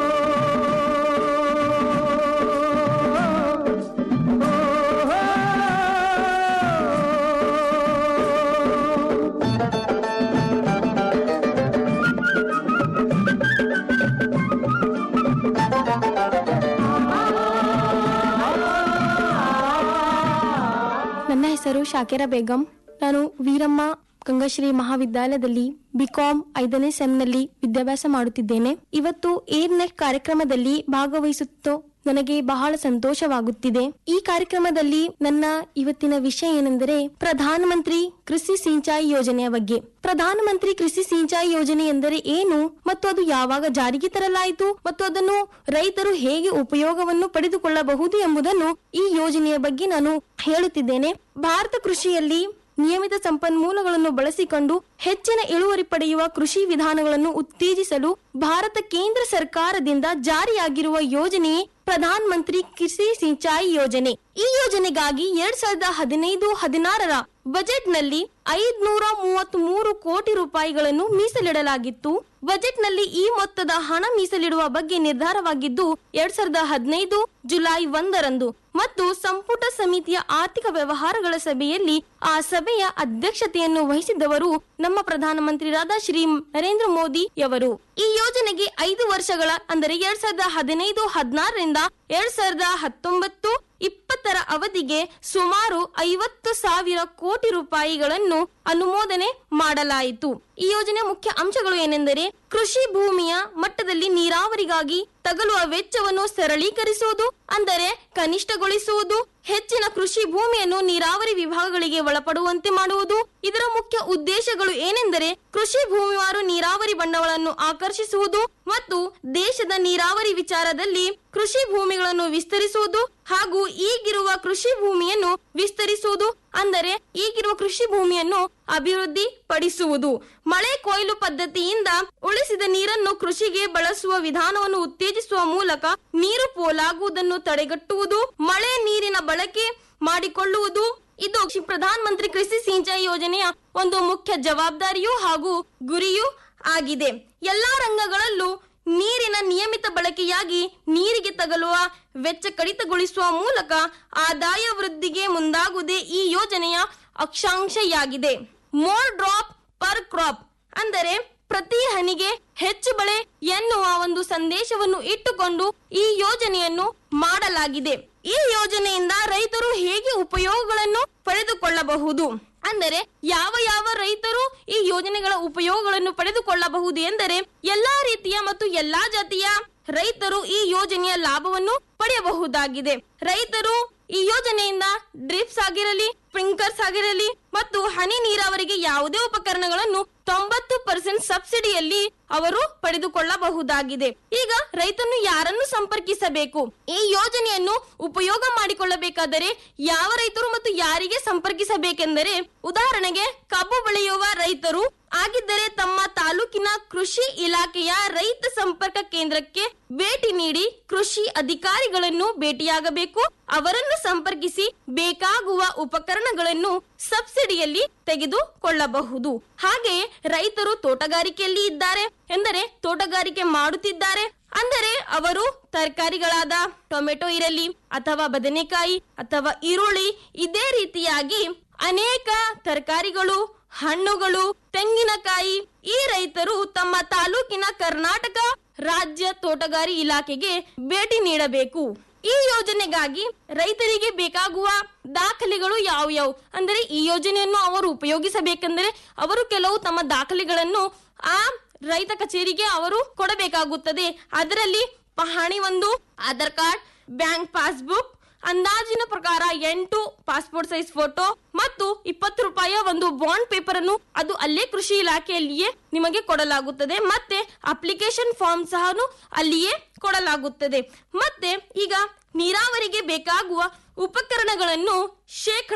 ನನ್ನ ಹೆಸರು ಶಾಕಿರಾ ಬೇಗಂ ನಾನು ವೀರಮ್ಮ ಗಂಗಶ್ರೀ ಮಹಾವಿದ್ಯಾಲಯದಲ್ಲಿ ಬಿಕಾಂ ಐದನೇ ಸೆಮ್ನಲ್ಲಿ ವಿದ್ಯಾಭ್ಯಾಸ ಮಾಡುತ್ತಿದ್ದೇನೆ ಇವತ್ತು ಏರ್ ನೆಟ್ ಕಾರ್ಯಕ್ರಮದಲ್ಲಿ ಭಾಗವಹಿಸುತ್ತೋ ನನಗೆ ಬಹಳ ಸಂತೋಷವಾಗುತ್ತಿದೆ ಈ ಕಾರ್ಯಕ್ರಮದಲ್ಲಿ ನನ್ನ ಇವತ್ತಿನ ವಿಷಯ ಏನೆಂದರೆ ಪ್ರಧಾನಮಂತ್ರಿ ಕೃಷಿ ಸಿಂಚಾಯಿ ಯೋಜನೆಯ ಬಗ್ಗೆ ಪ್ರಧಾನಮಂತ್ರಿ ಕೃಷಿ ಸಿಂಚಾಯಿ ಯೋಜನೆ ಎಂದರೆ ಏನು ಮತ್ತು ಅದು ಯಾವಾಗ ಜಾರಿಗೆ ತರಲಾಯಿತು ಮತ್ತು ಅದನ್ನು ರೈತರು ಹೇಗೆ ಉಪಯೋಗವನ್ನು ಪಡೆದುಕೊಳ್ಳಬಹುದು ಎಂಬುದನ್ನು ಈ ಯೋಜನೆಯ ಬಗ್ಗೆ ನಾನು ಹೇಳುತ್ತಿದ್ದೇನೆ ಭಾರತ ಕೃಷಿಯಲ್ಲಿ ನಿಯಮಿತ ಸಂಪನ್ಮೂಲಗಳನ್ನು ಬಳಸಿಕೊಂಡು ಹೆಚ್ಚಿನ ಇಳುವರಿ ಪಡೆಯುವ ಕೃಷಿ ವಿಧಾನಗಳನ್ನು ಉತ್ತೇಜಿಸಲು ಭಾರತ ಕೇಂದ್ರ ಸರ್ಕಾರದಿಂದ ಜಾರಿಯಾಗಿರುವ ಯೋಜನೆಯೇ ಪ್ರಧಾನ ಮಂತ್ರಿ ಕೃಷಿ ಸಿಂಚಾಯಿ ಯೋಜನೆ ಈ ಯೋಜನೆಗಾಗಿ ಎರಡ್ ಸಾವಿರದ ಹದಿನೈದು ಹದಿನಾರರ ಬಜೆಟ್ನಲ್ಲಿ ಐದ್ನೂರ ಮೂವತ್ತ್ ಮೂರು ಕೋಟಿ ರೂಪಾಯಿಗಳನ್ನು ಮೀಸಲಿಡಲಾಗಿತ್ತು ಬಜೆಟ್ನಲ್ಲಿ ಈ ಮೊತ್ತದ ಹಣ ಮೀಸಲಿಡುವ ಬಗ್ಗೆ ನಿರ್ಧಾರವಾಗಿದ್ದು ಎರಡ್ ಸಾವಿರದ ಹದಿನೈದು ಜುಲೈ ಒಂದರಂದು ಮತ್ತು ಸಂಪುಟ ಸಮಿತಿಯ ಆರ್ಥಿಕ ವ್ಯವಹಾರಗಳ ಸಭೆಯಲ್ಲಿ ಆ ಸಭೆಯ ಅಧ್ಯಕ್ಷತೆಯನ್ನು ವಹಿಸಿದ್ದವರು ನಮ್ಮ ಪ್ರಧಾನಮಂತ್ರಿರಾದ ಶ್ರೀ ನರೇಂದ್ರ ಮೋದಿ ಯವರು ಈ ಯೋಜನೆಗೆ ಐದು ವರ್ಷಗಳ ಅಂದರೆ ಎರಡ್ ಸಾವಿರದ ಹದಿನೈದು ಹದಿನಾರರಿಂದ ಎರಡ್ ಸಾವಿರದ ಹತ್ತೊಂಬತ್ತು ಇಪ್ಪತ್ತರ ಅವಧಿಗೆ ಸುಮಾರು ಐವತ್ತು ಸಾವಿರ ಕೋಟಿ ರೂಪಾಯಿಗಳನ್ನು ಅನುಮೋದನೆ ಮಾಡಲಾಯಿತು ಈ ಯೋಜನೆಯ ಮುಖ್ಯ ಅಂಶಗಳು ಏನೆಂದರೆ ಕೃಷಿ ಭೂಮಿಯ ಮಟ್ಟದಲ್ಲಿ ನೀರಾವರಿಗಾಗಿ ತಗಲುವ ವೆಚ್ಚವನ್ನು ಸರಳೀಕರಿಸುವುದು ಅಂದರೆ ಕನಿಷ್ಠಗೊಳಿಸುವುದು ಹೆಚ್ಚಿನ ಕೃಷಿ ಭೂಮಿಯನ್ನು ನೀರಾವರಿ ವಿಭಾಗಗಳಿಗೆ ಒಳಪಡುವಂತೆ ಮಾಡುವುದು ಇದರ ಮುಖ್ಯ ಉದ್ದೇಶಗಳು ಏನೆಂದರೆ ಕೃಷಿ ಭೂಮಿವಾರು ನೀರಾವರಿ ಬಂಡವಾಳವನ್ನು ಆಕರ್ಷಿಸುವುದು ಮತ್ತು ದೇಶದ ನೀರಾವರಿ ವಿಚಾರದಲ್ಲಿ ಕೃಷಿ ಭೂಮಿಗಳನ್ನು ವಿಸ್ತರಿಸುವುದು ಹಾಗೂ ಈಗಿರುವ ಕೃಷಿ ಭೂಮಿಯನ್ನು ವಿಸ್ತರಿಸುವುದು ಅಂದರೆ ಈಗಿರುವ ಕೃಷಿ ಭೂಮಿಯನ್ನು ಅಭಿವೃದ್ಧಿ ಪಡಿಸುವುದು ಮಳೆ ಕೊಯ್ಲು ಪದ್ಧತಿಯಿಂದ ಉಳಿಸಿದ ನೀರನ್ನು ಕೃಷಿಗೆ ಬಳಸುವ ವಿಧಾನವನ್ನು ಉತ್ತೇಜಿಸುವ ಮೂಲಕ ನೀರು ಪೋಲಾಗುವುದನ್ನು ತಡೆಗಟ್ಟುವುದು ಮಳೆ ನೀರಿನ ಬಳಕೆ ಮಾಡಿಕೊಳ್ಳುವುದು ಇದು ಪ್ರಧಾನ ಮಂತ್ರಿ ಕೃಷಿ ಸಿಂಚಾಯಿ ಯೋಜನೆಯ ಒಂದು ಮುಖ್ಯ ಜವಾಬ್ದಾರಿಯೂ ಹಾಗೂ ಗುರಿಯೂ ಆಗಿದೆ ಎಲ್ಲಾ ರಂಗಗಳಲ್ಲೂ ನೀರಿನ ನಿಯಮಿತ ಬಳಕೆಯಾಗಿ ನೀರಿಗೆ ತಗಲುವ ವೆಚ್ಚ ಕಡಿತಗೊಳಿಸುವ ಮೂಲಕ ಆದಾಯ ವೃದ್ಧಿಗೆ ಮುಂದಾಗುವುದೇ ಈ ಯೋಜನೆಯ ಅಕ್ಷಾಂಶಯಾಗಿದೆ ಮೋರ್ ಡ್ರಾಪ್ ಪರ್ ಕ್ರಾಪ್ ಅಂದರೆ ಪ್ರತಿ ಹನಿಗೆ ಹೆಚ್ಚು ಬೆಳೆ ಎನ್ನುವ ಒಂದು ಸಂದೇಶವನ್ನು ಇಟ್ಟುಕೊಂಡು ಈ ಯೋಜನೆಯನ್ನು ಮಾಡಲಾಗಿದೆ ಈ ಯೋಜನೆಯಿಂದ ರೈತರು ಹೇಗೆ ಉಪಯೋಗಗಳನ್ನು ಪಡೆದುಕೊಳ್ಳಬಹುದು ಅಂದರೆ ಯಾವ ಯಾವ ರೈತರು ಈ ಯೋಜನೆಗಳ ಉಪಯೋಗಗಳನ್ನು ಪಡೆದುಕೊಳ್ಳಬಹುದು ಎಂದರೆ ಎಲ್ಲಾ ರೀತಿಯ ಮತ್ತು ಎಲ್ಲಾ ಜಾತಿಯ ರೈತರು ಈ ಯೋಜನೆಯ ಲಾಭವನ್ನು ಪಡೆಯಬಹುದಾಗಿದೆ ರೈತರು ಈ ಯೋಜನೆಯಿಂದ ಡ್ರಿಪ್ಸ್ ಆಗಿರಲಿ ಸ್ಪ್ರಿಂಕರ್ಸ್ ಆಗಿರಲಿ ಮತ್ತು ಹನಿ ನೀರಾವರಿಗೆ ಯಾವುದೇ ಉಪಕರಣಗಳನ್ನು ತೊಂಬತ್ತು ಪರ್ಸೆಂಟ್ ಸಬ್ಸಿಡಿಯಲ್ಲಿ ಅವರು ಪಡೆದುಕೊಳ್ಳಬಹುದಾಗಿದೆ ಈಗ ರೈತನು ಯಾರನ್ನು ಸಂಪರ್ಕಿಸಬೇಕು ಈ ಯೋಜನೆಯನ್ನು ಉಪಯೋಗ ಮಾಡಿಕೊಳ್ಳಬೇಕಾದರೆ ಯಾವ ರೈತರು ಮತ್ತು ಯಾರಿಗೆ ಸಂಪರ್ಕಿಸಬೇಕೆಂದರೆ ಉದಾಹರಣೆಗೆ ಕಬ್ಬು ಬೆಳೆಯುವ ರೈತರು ಆಗಿದ್ದರೆ ತಮ್ಮ ತಾಲೂಕಿನ ಕೃಷಿ ಇಲಾಖೆಯ ರೈತ ಸಂಪರ್ಕ ಕೇಂದ್ರಕ್ಕೆ ಭೇಟಿ ನೀಡಿ ಕೃಷಿ ಅಧಿಕಾರಿಗಳನ್ನು ಭೇಟಿಯಾಗಬೇಕು ಅವರನ್ನು ಸಂಪರ್ಕಿಸಿ ಬೇಕಾಗುವ ಉಪಕರಣಗಳನ್ನು ಸಬ್ಸಿಡಿಯಲ್ಲಿ ತೆಗೆದುಕೊಳ್ಳಬಹುದು ಹಾಗೆಯೇ ರೈತರು ತೋಟಗಾರಿಕೆಯಲ್ಲಿ ಇದ್ದಾರೆ ಎಂದರೆ ತೋಟಗಾರಿಕೆ ಮಾಡುತ್ತಿದ್ದಾರೆ ಅಂದರೆ ಅವರು ತರಕಾರಿಗಳಾದ ಟೊಮೆಟೊ ಇರಲಿ ಅಥವಾ ಬದನೆಕಾಯಿ ಅಥವಾ ಈರುಳ್ಳಿ ಇದೇ ರೀತಿಯಾಗಿ ಅನೇಕ ತರಕಾರಿಗಳು ಹಣ್ಣುಗಳು ತೆಂಗಿನಕಾಯಿ ಈ ರೈತರು ತಮ್ಮ ತಾಲೂಕಿನ ಕರ್ನಾಟಕ ರಾಜ್ಯ ತೋಟಗಾರಿ ಇಲಾಖೆಗೆ ಭೇಟಿ ನೀಡಬೇಕು ಈ ಯೋಜನೆಗಾಗಿ ರೈತರಿಗೆ ಬೇಕಾಗುವ ದಾಖಲೆಗಳು ಯಾವ್ಯಾವು ಅಂದರೆ ಈ ಯೋಜನೆಯನ್ನು ಅವರು ಉಪಯೋಗಿಸಬೇಕೆಂದರೆ ಅವರು ಕೆಲವು ತಮ್ಮ ದಾಖಲೆಗಳನ್ನು ಆ ರೈತ ಕಚೇರಿಗೆ ಅವರು ಕೊಡಬೇಕಾಗುತ್ತದೆ ಅದರಲ್ಲಿ ಪಹಣಿ ಒಂದು ಆಧಾರ್ ಕಾರ್ಡ್ ಬ್ಯಾಂಕ್ ಪಾಸ್ಬುಕ್ ಅಂದಾಜಿನ ಪ್ರಕಾರ ಎಂಟು ಪಾಸ್ಪೋರ್ಟ್ ಸೈಜ್ ಫೋಟೋ ಮತ್ತು ಇಪ್ಪತ್ತು ರೂಪಾಯಿಯ ಒಂದು ಬಾಂಡ್ ಪೇಪರ್ ಅನ್ನು ಅದು ಅಲ್ಲೇ ಕೃಷಿ ಇಲಾಖೆಯಲ್ಲಿಯೇ ನಿಮಗೆ ಕೊಡಲಾಗುತ್ತದೆ ಮತ್ತೆ ಅಪ್ಲಿಕೇಶನ್ ಫಾರ್ಮ್ ಸಹ ಅಲ್ಲಿಯೇ ಕೊಡಲಾಗುತ್ತದೆ ಮತ್ತೆ ಈಗ ನೀರಾವರಿಗೆ ಬೇಕಾಗುವ ಉಪಕರಣಗಳನ್ನು ಶೇಕಡ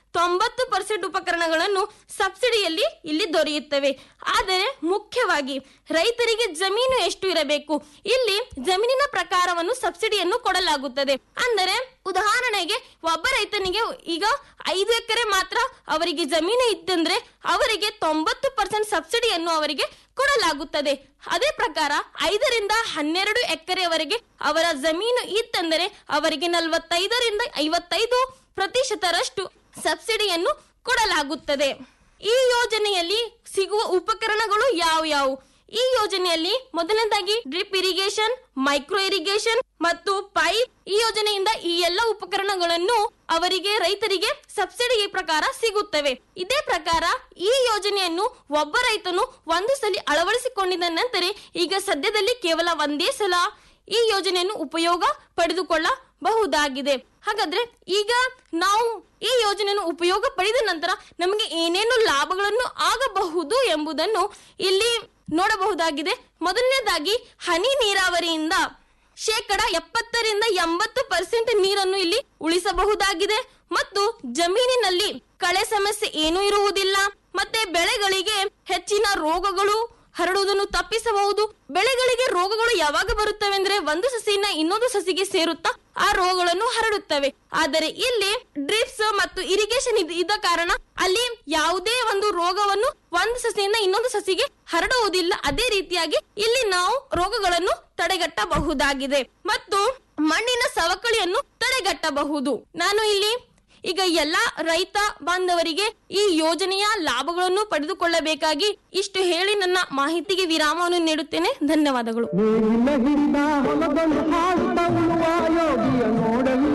ತೊಂಬತ್ತು ಪರ್ಸೆಂಟ್ ಉಪಕರಣಗಳನ್ನು ಸಬ್ಸಿಡಿಯಲ್ಲಿ ಇಲ್ಲಿ ದೊರೆಯುತ್ತವೆ ಆದರೆ ಮುಖ್ಯವಾಗಿ ರೈತರಿಗೆ ಜಮೀನು ಎಷ್ಟು ಇರಬೇಕು ಇಲ್ಲಿ ಜಮೀನಿನ ಪ್ರಕಾರವನ್ನು ಸಬ್ಸಿಡಿಯನ್ನು ಕೊಡಲಾಗುತ್ತದೆ ಅಂದರೆ ಉದಾಹರಣೆಗೆ ಒಬ್ಬ ರೈತನಿಗೆ ಈಗ ಐದು ಎಕರೆ ಮಾತ್ರ ಅವರಿಗೆ ಜಮೀನು ಇತ್ತಂದ್ರೆ ಅವರಿಗೆ ತೊಂಬತ್ತು ಪರ್ಸೆಂಟ್ ಸಬ್ಸಿಡಿಯನ್ನು ಅವರಿಗೆ ಕೊಡಲಾಗುತ್ತದೆ ಅದೇ ಪ್ರಕಾರ ಐದರಿಂದ ಹನ್ನೆರಡು ಎಕರೆವರೆಗೆ ಅವರ ಜಮೀನು ಇತ್ತಂದರೆ ಅವರಿಗೆ ನಲವತ್ತೈದರಿಂದ ಐವತ್ತೈದು ಪ್ರತಿಶತರಷ್ಟು ಸಬ್ಸಿಡಿಯನ್ನು ಕೊಡಲಾಗುತ್ತದೆ ಈ ಯೋಜನೆಯಲ್ಲಿ ಸಿಗುವ ಉಪಕರಣಗಳು ಯಾವ್ಯಾವು ಈ ಯೋಜನೆಯಲ್ಲಿ ಮೊದಲನೇದಾಗಿ ಡ್ರಿಪ್ ಇರಿಗೇಷನ್ ಮೈಕ್ರೋ ಇರಿಗೇಷನ್ ಮತ್ತು ಪೈಪ್ ಈ ಯೋಜನೆಯಿಂದ ಈ ಎಲ್ಲ ಉಪಕರಣಗಳನ್ನು ಅವರಿಗೆ ರೈತರಿಗೆ ಸಬ್ಸಿಡಿ ಪ್ರಕಾರ ಸಿಗುತ್ತವೆ ಇದೇ ಪ್ರಕಾರ ಈ ಯೋಜನೆಯನ್ನು ಒಬ್ಬ ರೈತನು ಒಂದು ಸಲ ಅಳವಡಿಸಿಕೊಂಡಿದ ನಂತರ ಈಗ ಸದ್ಯದಲ್ಲಿ ಕೇವಲ ಒಂದೇ ಸಲ ಈ ಯೋಜನೆಯನ್ನು ಉಪಯೋಗ ಪಡೆದುಕೊಳ್ಳಬಹುದಾಗಿದೆ ಹಾಗಾದ್ರೆ ಈಗ ನಾವು ಈ ಯೋಜನೆಯನ್ನು ಉಪಯೋಗ ಪಡೆದ ನಂತರ ನಮಗೆ ಏನೇನು ಲಾಭಗಳನ್ನು ಆಗಬಹುದು ಎಂಬುದನ್ನು ಇಲ್ಲಿ ನೋಡಬಹುದಾಗಿದೆ ಮೊದಲನೇದಾಗಿ ಹನಿ ನೀರಾವರಿಯಿಂದ ಶೇಕಡ ಎಪ್ಪತ್ತರಿಂದ ಎಂಬತ್ತು ಪರ್ಸೆಂಟ್ ನೀರನ್ನು ಇಲ್ಲಿ ಉಳಿಸಬಹುದಾಗಿದೆ ಮತ್ತು ಜಮೀನಿನಲ್ಲಿ ಕಳೆ ಸಮಸ್ಯೆ ಏನೂ ಇರುವುದಿಲ್ಲ ಮತ್ತೆ ಬೆಳೆಗಳಿಗೆ ಹೆಚ್ಚಿನ ರೋಗಗಳು ಹರಡುವುದನ್ನು ತಪ್ಪಿಸಬಹುದು ಬೆಳೆಗಳಿಗೆ ರೋಗಗಳು ಯಾವಾಗ ಬರುತ್ತವೆ ಅಂದ್ರೆ ಒಂದು ಸಸಿನ ಇನ್ನೊಂದು ಸಸಿಗೆ ಸೇರುತ್ತಾ ಆ ರೋಗಗಳನ್ನು ಹರಡುತ್ತವೆ ಆದರೆ ಇಲ್ಲಿ ಡ್ರಿಪ್ಸ್ ಮತ್ತು ಇರಿಗೇಷನ್ ಇದ್ದ ಕಾರಣ ಅಲ್ಲಿ ಯಾವುದೇ ಒಂದು ರೋಗವನ್ನು ಒಂದು ಸಸಿಯಿಂದ ಇನ್ನೊಂದು ಸಸಿಗೆ ಹರಡುವುದಿಲ್ಲ ಅದೇ ರೀತಿಯಾಗಿ ಇಲ್ಲಿ ನಾವು ರೋಗಗಳನ್ನು ತಡೆಗಟ್ಟಬಹುದಾಗಿದೆ ಮತ್ತು ಮಣ್ಣಿನ ಸವಕಳಿಯನ್ನು ತಡೆಗಟ್ಟಬಹುದು ನಾನು ಇಲ್ಲಿ ಈಗ ಎಲ್ಲಾ ರೈತ ಬಾಂಧವರಿಗೆ ಈ ಯೋಜನೆಯ ಲಾಭಗಳನ್ನು ಪಡೆದುಕೊಳ್ಳಬೇಕಾಗಿ ಇಷ್ಟು ಹೇಳಿ ನನ್ನ ಮಾಹಿತಿಗೆ ವಿರಾಮವನ್ನು ನೀಡುತ್ತೇನೆ ಧನ್ಯವಾದಗಳು ಮೇಲಿನ ಹಿಡಿದ ಹೊಲದಲ್ಲಿ ಹಾಡುತ್ತ ಉಳುವ ಯೋಗಿಯ ನೋಡಲಿ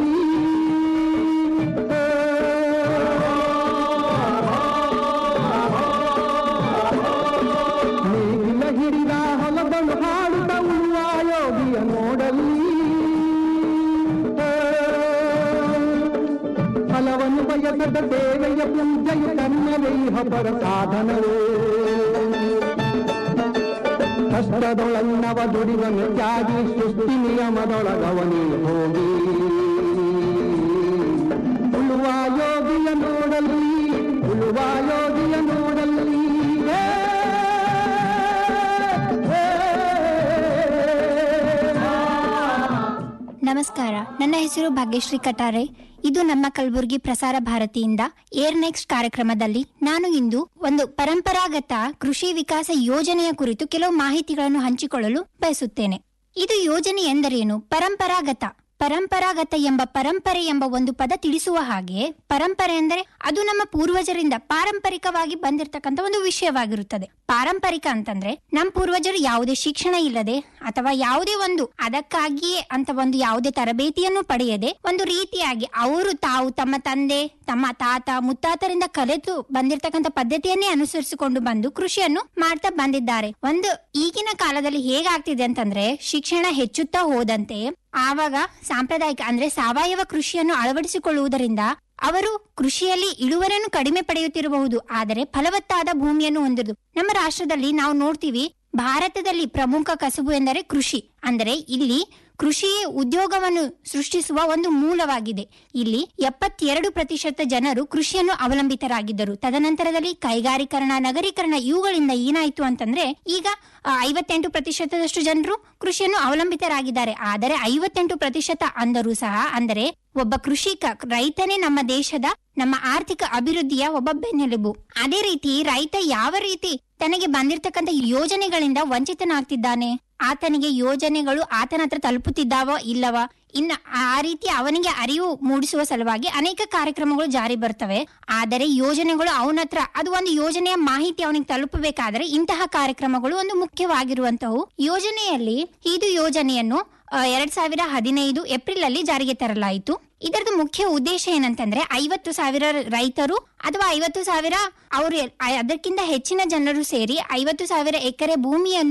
ಮೇಲಿನ ಹಿಡಿದ ಹೊಲದಲ್ಲಿ ಹಾಡುತ್ತ ಉಳುವ ಯೋಗಿಯ ನೋಡಲಿ ಫಲವನ್ನು ಬಯಸದ ಸೇವೆಯ ಪೂಜೆಯು ತನ್ನದೇ ಹಬರ ಸಾಧನವೇ ಕಷ್ಟದೊಳನ್ನವ ದುಡಿವನು ತ್ಯಾಗಿ ಸೃಷ್ಟಿ ನಿಯಮದೊಳಗವನೇ ಹೋಗಿ ಉಳುವ ಯೋಗಿಯ ನೋಡಲಿ ಉಳುವ ಯೋಗಿಯ ನೋಡಲಿ ಏ, ನಮಸ್ಕಾರ ನನ್ನ ಹೆಸರು ಭಾಗ್ಯಶ್ರೀ ಕಟಾರೆ ಇದು ನಮ್ಮ ಕಲಬುರಗಿ ಪ್ರಸಾರ ಭಾರತಿಯಿಂದ ಏರ್ ನೆಕ್ಸ್ಟ್ ಕಾರ್ಯಕ್ರಮದಲ್ಲಿ ನಾನು ಇಂದು ಒಂದು ಪರಂಪರಾಗತ ಕೃಷಿ ವಿಕಾಸ ಯೋಜನೆಯ ಕುರಿತು ಕೆಲವು ಮಾಹಿತಿಗಳನ್ನು ಹಂಚಿಕೊಳ್ಳಲು ಬಯಸುತ್ತೇನೆ ಇದು ಯೋಜನೆ ಎಂದರೇನು ಪರಂಪರಾಗತ ಪರಂಪರಾಗತ ಎಂಬ ಪರಂಪರೆ ಎಂಬ ಒಂದು ಪದ ತಿಳಿಸುವ ಹಾಗೆ ಪರಂಪರೆ ಎಂದರೆ ಅದು ನಮ್ಮ ಪೂರ್ವಜರಿಂದ ಪಾರಂಪರಿಕವಾಗಿ ಬಂದಿರತಕ್ಕಂತ ಒಂದು ವಿಷಯವಾಗಿರುತ್ತದೆ ಪಾರಂಪರಿಕ ಅಂತಂದ್ರೆ ನಮ್ಮ ಪೂರ್ವಜರು ಯಾವುದೇ ಶಿಕ್ಷಣ ಇಲ್ಲದೆ ಅಥವಾ ಯಾವುದೇ ಒಂದು ಅದಕ್ಕಾಗಿಯೇ ಅಂತ ಒಂದು ಯಾವುದೇ ತರಬೇತಿಯನ್ನು ಪಡೆಯದೆ ಒಂದು ರೀತಿಯಾಗಿ ಅವರು ತಾವು ತಮ್ಮ ತಂದೆ ತಮ್ಮ ತಾತ ಮುತ್ತಾತರಿಂದ ಕಲಿತು ಬಂದಿರತಕ್ಕಂತ ಪದ್ಧತಿಯನ್ನೇ ಅನುಸರಿಸಿಕೊಂಡು ಬಂದು ಕೃಷಿಯನ್ನು ಮಾಡ್ತಾ ಬಂದಿದ್ದಾರೆ ಒಂದು ಈಗಿನ ಕಾಲದಲ್ಲಿ ಹೇಗಾಗ್ತಿದೆ ಅಂತಂದ್ರೆ ಶಿಕ್ಷಣ ಹೆಚ್ಚುತ್ತಾ ಹೋದಂತೆ ಆವಾಗ ಸಾಂಪ್ರದಾಯಿಕ ಅಂದ್ರೆ ಸಾವಯವ ಕೃಷಿಯನ್ನು ಅಳವಡಿಸಿಕೊಳ್ಳುವುದರಿಂದ ಅವರು ಕೃಷಿಯಲ್ಲಿ ಇಳುವರಿಯನ್ನು ಕಡಿಮೆ ಪಡೆಯುತ್ತಿರಬಹುದು ಆದರೆ ಫಲವತ್ತಾದ ಭೂಮಿಯನ್ನು ಹೊಂದಿರುವುದು ನಮ್ಮ ರಾಷ್ಟ್ರದಲ್ಲಿ ನಾವು ನೋಡ್ತೀವಿ ಭಾರತದಲ್ಲಿ ಪ್ರಮುಖ ಕಸುಬು ಎಂದರೆ ಕೃಷಿ ಅಂದರೆ ಇಲ್ಲಿ ಕೃಷಿಯೇ ಉದ್ಯೋಗವನ್ನು ಸೃಷ್ಟಿಸುವ ಒಂದು ಮೂಲವಾಗಿದೆ ಇಲ್ಲಿ ಎಪ್ಪತ್ತೆರಡು ಪ್ರತಿಶತ ಜನರು ಕೃಷಿಯನ್ನು ಅವಲಂಬಿತರಾಗಿದ್ದರು ತದನಂತರದಲ್ಲಿ ಕೈಗಾರೀಕರಣ ನಗರೀಕರಣ ಇವುಗಳಿಂದ ಏನಾಯ್ತು ಅಂತಂದ್ರೆ ಈಗ ಆ, ಐವತ್ತೆಂಟು ಪ್ರತಿಶತದಷ್ಟು ಜನರು ಕೃಷಿಯನ್ನು ಅವಲಂಬಿತರಾಗಿದ್ದಾರೆ ಆದರೆ ಐವತ್ತೆಂಟು ಪ್ರತಿಶತ ಅಂದರೂ ಸಹ ಅಂದರೆ ಒಬ್ಬ ಕೃಷಿಕ ರೈತನೇ ನಮ್ಮ ದೇಶದ ನಮ್ಮ ಆರ್ಥಿಕ ಅಭಿವೃದ್ಧಿಯ ಒಬ್ಬ ಬೆನ್ನೆಲುಬು ಅದೇ ರೀತಿ ರೈತ ಯಾವ ರೀತಿ ತನಗೆ ಬಂದಿರತಕ್ಕಂತ ಯೋಜನೆಗಳಿಂದ ವಂಚಿತನಾಗ್ತಿದ್ದಾನೆ ಆತನಿಗೆ ಯೋಜನೆಗಳು ಆತನ ಹತ್ರ ತಲುಪುತ್ತಿದ್ದಾವೋ ಇಲ್ಲವ ಇನ್ನ ಆ ರೀತಿ ಅವನಿಗೆ ಅರಿವು ಮೂಡಿಸುವ ಸಲುವಾಗಿ ಅನೇಕ ಕಾರ್ಯಕ್ರಮಗಳು ಜಾರಿ ಬರ್ತವೆ ಆದರೆ ಯೋಜನೆಗಳು ಅವನ ಹತ್ರ ಅದು ಒಂದು ಯೋಜನೆಯ ಮಾಹಿತಿ ಅವನಿಗೆ ತಲುಪಬೇಕಾದರೆ ಇಂತಹ ಕಾರ್ಯಕ್ರಮಗಳು ಒಂದು ಮುಖ್ಯವಾಗಿರುವಂತವು ಯೋಜನೆಯಲ್ಲಿ ಇದು ಯೋಜನೆಯನ್ನು ಆ, ಎರಡ್ ಸಾವಿರ ಹದಿನೈದು ಏಪ್ರಿಲ್ ಅಲ್ಲಿ ಜಾರಿಗೆ ತರಲಾಯಿತು ಇದರದ್ದು ಮುಖ್ಯ ಉದ್ದೇಶ ಏನಂತಂದ್ರೆ ಐವತ್ತು ಸಾವಿರ ರೈತರು ಅಥವಾ ಐವತ್ತು ಸಾವಿರ ಅವರು ಅದಕ್ಕಿಂತ ಹೆಚ್ಚಿನ ಜನರು ಸೇರಿ ಐವತ್ತು ಸಾವಿರ ಎಕರೆ ಭೂಮಿಯನ್ನು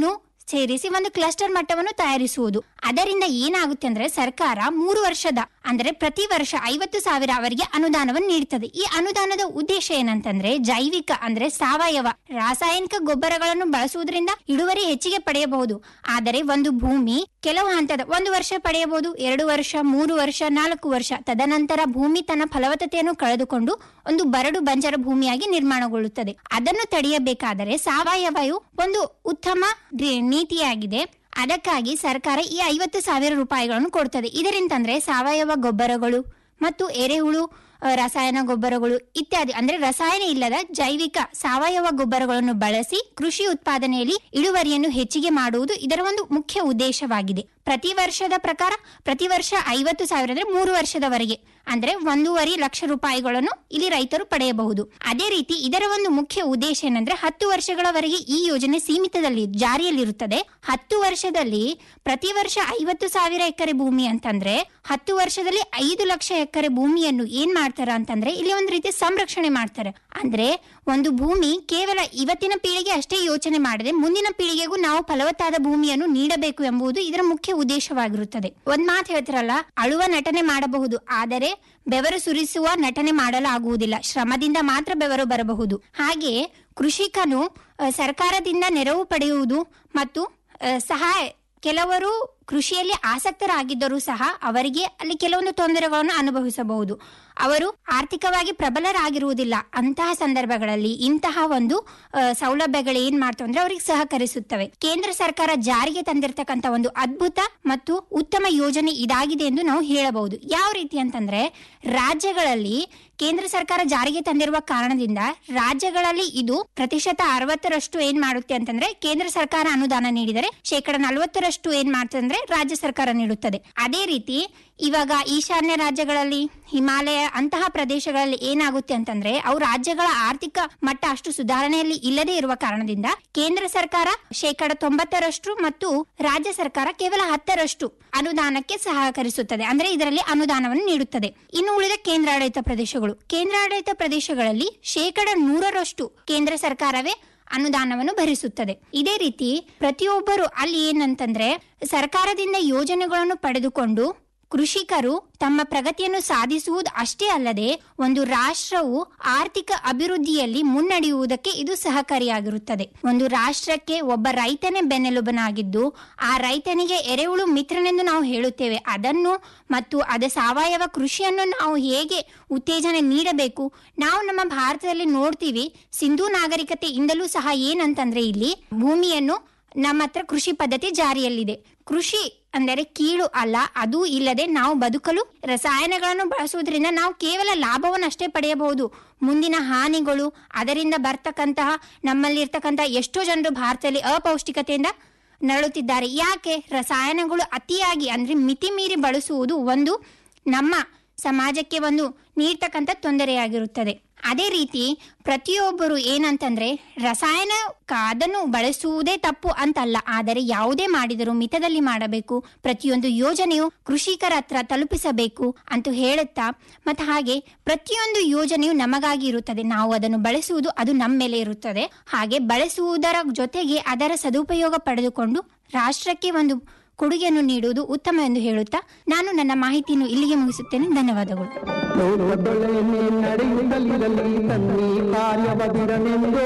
ಸೇರಿಸಿ ಒಂದು ಕ್ಲಸ್ಟರ್ ಮಟ್ಟವನ್ನು ತಯಾರಿಸುವುದು ಅದರಿಂದ ಏನಾಗುತ್ತೆ ಅಂದ್ರೆ ಸರ್ಕಾರ ಮೂರು ವರ್ಷದ ಅಂದ್ರೆ ಪ್ರತಿ ವರ್ಷ ಐವತ್ತು ಸಾವಿರ ಅವರಿಗೆ ಅನುದಾನವನ್ನು ನೀಡುತ್ತದೆ ಈ ಅನುದಾನದ ಉದ್ದೇಶ ಏನಂತಂದ್ರೆ ಜೈವಿಕ ಅಂದ್ರೆ ಸಾವಯವ ರಾಸಾಯನಿಕ ಗೊಬ್ಬರಗಳನ್ನು ಬಳಸುವುದರಿಂದ ಇಳುವರಿ ಹೆಚ್ಚಿಗೆ ಪಡೆಯಬಹುದು ಆದರೆ ಒಂದು ಭೂಮಿ ಕೆಲವು ಹಂತದ ಒಂದು ವರ್ಷ ಪಡೆಯಬಹುದು ಎರಡು ವರ್ಷ ಮೂರು ವರ್ಷ ನಾಲ್ಕು ವರ್ಷ ತದನಂತರ ಭೂಮಿ ತನ್ನ ಫಲವತ್ತತೆಯನ್ನು ಕಳೆದುಕೊಂಡು ಒಂದು ಬರಡು ಬಂಜರ ಭೂಮಿಯಾಗಿ ನಿರ್ಮಾಣಗೊಳ್ಳುತ್ತದೆ ಅದನ್ನು ತಡೆಯಬೇಕಾದರೆ ಸಾವಯವವು ಒಂದು ಉತ್ತಮ ಡಿ- ನೀತಿಯಾಗಿದೆ ಅದಕ್ಕಾಗಿ ಸರ್ಕಾರ ಈ ಐವತ್ತು ಸಾವಿರ ರೂಪಾಯಿಗಳನ್ನು ಕೊಡ್ತದೆ ಇದರಿಂತಂದ್ರೆ ಸಾವಯವ ಗೊಬ್ಬರಗಳು ಮತ್ತು ಎರೆಹುಳು ಆ, ರಸಾಯನ ಗೊಬ್ಬರಗಳು ಇತ್ಯಾದಿ ಅಂದ್ರೆ ರಸಾಯನ ಇಲ್ಲದ ಜೈವಿಕ ಸಾವಯವ ಗೊಬ್ಬರಗಳನ್ನು ಬಳಸಿ ಕೃಷಿ ಉತ್ಪಾದನೆಯಲ್ಲಿ ಇಳುವರಿಯನ್ನು ಹೆಚ್ಚಿಗೆ ಮಾಡುವುದು ಇದರ ಒಂದು ಮುಖ್ಯ ಉದ್ದೇಶವಾಗಿದೆ ಪ್ರತಿ ವರ್ಷದ ಪ್ರಕಾರ ಪ್ರತಿ ವರ್ಷ ಐವತ್ತು ಸಾವಿರ ಅಂದ್ರೆ ಮೂರು ವರ್ಷದವರೆಗೆ ಅಂದ್ರೆ ಒಂದೂವರೆ ಲಕ್ಷ ರೂಪಾಯಿಗಳನ್ನು ಇಲ್ಲಿ ರೈತರು ಪಡೆಯಬಹುದು ಅದೇ ರೀತಿ ಇದರ ಒಂದು ಮುಖ್ಯ ಉದ್ದೇಶ ಏನಂದ್ರೆ ಹತ್ತು ವರ್ಷಗಳವರೆಗೆ ಈ ಯೋಜನೆ ಸೀಮಿತದಲ್ಲಿ ಜಾರಿಯಲ್ಲಿರುತ್ತದೆ ಹತ್ತು ವರ್ಷದಲ್ಲಿ ಪ್ರತಿ ವರ್ಷ ಐವತ್ತು ಸಾವಿರ ಎಕರೆ ಭೂಮಿ ಅಂತಂದ್ರೆ ಹತ್ತು ವರ್ಷದಲ್ಲಿ ಐದು ಲಕ್ಷ ಎಕರೆ ಭೂಮಿಯನ್ನು ಏನ್ ಮಾಡ್ತಾರ ಅಂತಂದ್ರೆ ಇಲ್ಲಿ ಒಂದು ರೀತಿ ಸಂರಕ್ಷಣೆ ಮಾಡ್ತಾರೆ ಅಂದ್ರೆ ಒಂದು ಭೂಮಿ ಕೇವಲ ಇವತ್ತಿನ ಪೀಳಿಗೆ ಅಷ್ಟೇ ಯೋಚನೆ ಮಾಡದೆ ಮುಂದಿನ ಪೀಳಿಗೆಗೂ ನಾವು ಫಲವತ್ತಾದ ಭೂಮಿಯನ್ನು ನೀಡಬೇಕು ಎಂಬುದು ಇದರ ಮುಖ್ಯ ಉದ್ದೇಶವಾಗಿರುತ್ತದೆ ಒಂದ್ ಮಾತು ಹೇಳ್ತಾರಲ್ಲ ಅಳುವ ನಟನೆ ಮಾಡಬಹುದು ಆದರೆ ಬೆವರು ಸುರಿಸುವ ನಟನೆ ಮಾಡಲಾಗುವುದಿಲ್ಲ ಶ್ರಮದಿಂದ ಮಾತ್ರ ಬೆವರು ಬರಬಹುದು ಹಾಗೆ ಕೃಷಿಕನು ಅ, ಸರ್ಕಾರದಿಂದ ನೆರವು ಪಡೆಯುವುದು ಮತ್ತು ಅ, ಸಹಾಯ ಕೆಲವರು ಕೃಷಿಯಲ್ಲಿ ಆಸಕ್ತರಾಗಿದ್ದರೂ ಸಹ ಅವರಿಗೆ ಅಲ್ಲಿ ಕೆಲವೊಂದು ತೊಂದರೆಗಳನ್ನು ಅನುಭವಿಸಬಹುದು ಅವರು ಆರ್ಥಿಕವಾಗಿ ಪ್ರಬಲರಾಗಿರುವುದಿಲ್ಲ ಅಂತಹ ಸಂದರ್ಭಗಳಲ್ಲಿ ಇಂತಹ ಒಂದು ಆ, ಸೌಲಭ್ಯಗಳು ಏನ್ ಮಾಡ್ತವೆ ಅಂದ್ರೆ ಅವರಿಗೆ ಸಹಕರಿಸುತ್ತವೆ ಕೇಂದ್ರ ಸರ್ಕಾರ ಜಾರಿಗೆ ತಂದಿರತಕ್ಕಂತ ಒಂದು ಅದ್ಭುತ ಮತ್ತು ಉತ್ತಮ ಯೋಜನೆ ಇದಾಗಿದೆ ಎಂದು ನಾವು ಹೇಳಬಹುದು ಯಾವ ರೀತಿ ಅಂತಂದ್ರೆ ರಾಜ್ಯಗಳಲ್ಲಿ ಕೇಂದ್ರ ಸರ್ಕಾರ ಜಾರಿಗೆ ತಂದಿರುವ ಕಾರಣದಿಂದ ರಾಜ್ಯಗಳಲ್ಲಿ ಇದು ಪ್ರತಿಶತ ಅರವತ್ತರಷ್ಟು ಏನ್ ಮಾಡುತ್ತೆ ಅಂತಂದ್ರೆ ಕೇಂದ್ರ ಸರ್ಕಾರ ಅನುದಾನ ನೀಡಿದರೆ ಶೇಕಡ ನಲವತ್ತರಷ್ಟು ಏನ್ ಮಾಡ್ತದೆ ಅಂದ್ರೆ ರಾಜ್ಯ ಸರ್ಕಾರ ನೀಡುತ್ತದೆ ಅದೇ ರೀತಿ ಇವಾಗ ಈಶಾನ್ಯ ರಾಜ್ಯಗಳಲ್ಲಿ ಹಿಮಾಲಯ ಅಂತಹ ಪ್ರದೇಶಗಳಲ್ಲಿ ಏನಾಗುತ್ತೆ ಅಂತಂದ್ರೆ ಅವು ರಾಜ್ಯಗಳ ಆರ್ಥಿಕ ಮಟ್ಟ ಅಷ್ಟು ಸುಧಾರಣೆಯಲ್ಲಿ ಇಲ್ಲದೆ ಇರುವ ಕಾರಣದಿಂದ ಕೇಂದ್ರ ಸರ್ಕಾರ ಶೇಕಡ ತೊಂಬತ್ತರಷ್ಟು ಮತ್ತು ರಾಜ್ಯ ಸರ್ಕಾರ ಕೇವಲ ಹತ್ತರಷ್ಟು ಅನುದಾನಕ್ಕೆ ಸಹಕರಿಸುತ್ತದೆ ಅಂದ್ರೆ ಇದರಲ್ಲಿ ಅನುದಾನವನ್ನು ನೀಡುತ್ತದೆ ಇನ್ನು ಉಳಿದ ಕೇಂದ್ರಾಡಳಿತ ಪ್ರದೇಶಗಳು ಕೇಂದ್ರಾಡಳಿತ ಪ್ರದೇಶಗಳಲ್ಲಿ ಶೇಕಡ ನೂರರಷ್ಟು ಕೇಂದ್ರ ಸರ್ಕಾರವೇ ಅನುದಾನವನ್ನು ಭರಿಸುತ್ತದೆ ಇದೇ ರೀತಿ ಪ್ರತಿಯೊಬ್ಬರು ಅಲ್ಲಿ ಏನಂತಂದ್ರೆ ಸರ್ಕಾರದಿಂದ ಯೋಜನೆಗಳನ್ನು ಪಡೆದುಕೊಂಡು ಕೃಷಿಕರು ತಮ್ಮ ಪ್ರಗತಿಯನ್ನು ಸಾಧಿಸುವುದು ಅಷ್ಟೇ ಅಲ್ಲದೆ ಒಂದು ರಾಷ್ಟ್ರವು ಆರ್ಥಿಕ ಅಭಿವೃದ್ಧಿಯಲ್ಲಿ ಮುನ್ನಡೆಯುವುದಕ್ಕೆ ಇದು ಸಹಕಾರಿಯಾಗಿರುತ್ತದೆ ಒಂದು ರಾಷ್ಟ್ರಕ್ಕೆ ಒಬ್ಬ ರೈತನೇ ಬೆನ್ನೆಲುಬನಾಗಿದ್ದು ಆ ರೈತನಿಗೆ ಎರೆಹುಳು ಮಿತ್ರನೆಂದು ನಾವು ಹೇಳುತ್ತೇವೆ ಅದನ್ನು ಮತ್ತು ಅದ ಸಾವಯವ ಕೃಷಿಯನ್ನು ನಾವು ಹೇಗೆ ಉತ್ತೇಜನ ನೀಡಬೇಕು ನಾವು ನಮ್ಮ ಭಾರತದಲ್ಲಿ ನೋಡ್ತೀವಿ ಸಿಂಧೂ ನಾಗರಿಕತೆಯಿಂದಲೂ ಸಹ ಏನಂತಂದ್ರೆ ಇಲ್ಲಿ ಭೂಮಿಯನ್ನು ನಮ್ಮ ಹತ್ರ ಕೃಷಿ ಪದ್ಧತಿ ಜಾರಿಯಲ್ಲಿದೆ ಕೃಷಿ ಅಂದರೆ ಕೀಳು ಅಲ್ಲ ಅದು ಇಲ್ಲದೆ ನಾವು ಬದುಕಲು ರಸಾಯನಗಳನ್ನು ಬಳಸುವುದರಿಂದ ನಾವು ಕೇವಲ ಲಾಭವನ್ನು ಅಷ್ಟೇ ಪಡೆಯಬಹುದು ಮುಂದಿನ ಹಾನಿಗಳು ಅದರಿಂದ ಬರ್ತಕ್ಕಂತಹ ನಮ್ಮಲ್ಲಿರ್ತಕ್ಕಂತಹ ಎಷ್ಟೋ ಜನರು ಭಾರತದಲ್ಲಿ ಅಪೌಷ್ಟಿಕತೆಯಿಂದ ನರಳುತ್ತಿದ್ದಾರೆ ಯಾಕೆ ರಸಾಯನಗಳು ಅತಿಯಾಗಿ ಅಂದ್ರೆ ಮಿತಿ ಮೀರಿ ಬಳಸುವುದು ಒಂದು ನಮ್ಮ ಸಮಾಜಕ್ಕೆ ಒಂದು ನೀಡ್ತಕ್ಕಂಥ ತೊಂದರೆಯಾಗಿರುತ್ತದೆ ಅದೇ ರೀತಿ ಪ್ರತಿಯೊಬ್ಬರು ಏನಂತಂದ್ರೆ ರಸಾಯನ ಅದನ್ನು ಬಳಸುವುದೇ ತಪ್ಪು ಅಂತಲ್ಲ ಆದರೆ ಯಾವುದೇ ಮಾಡಿದರೂ ಮಿತದಲ್ಲಿ ಮಾಡಬೇಕು ಪ್ರತಿಯೊಂದು ಯೋಜನೆಯು ಕೃಷಿಕರ ಹತ್ರ ತಲುಪಿಸಬೇಕು ಅಂತ ಹೇಳುತ್ತಾ ಮತ್ತು ಹಾಗೆ ಪ್ರತಿಯೊಂದು ಯೋಜನೆಯು ನಮಗಾಗಿ ಇರುತ್ತದೆ ನಾವು ಅದನ್ನು ಬಳಸುವುದು ಅದು ನಮ್ಮ ಮೇಲೆ ಇರುತ್ತದೆ ಹಾಗೆ ಬಳಸುವುದರ ಜೊತೆಗೆ ಅದರ ಸದುಪಯೋಗ ಪಡೆದುಕೊಂಡು ರಾಷ್ಟ್ರಕ್ಕೆ ಒಂದು ಕೊಡುಗೆಯನ್ನು ನೀಡುವುದು ಉತ್ತಮ ಎಂದು ಹೇಳುತ್ತಾ ನಾನು ನನ್ನ ಮಾಹಿತಿಯನ್ನು ಇಲ್ಲಿಗೆ ಮುಗಿಸುತ್ತೇನೆ ಧನ್ಯವಾದಗಳು ಲೋಕದೊಳೆ ನೀ ನಡೆಯುತ್ತಲಿರಲಿ ತನ್ನಿ ಕಾರ್ಯವ ಬಿಡನೆಂದೋ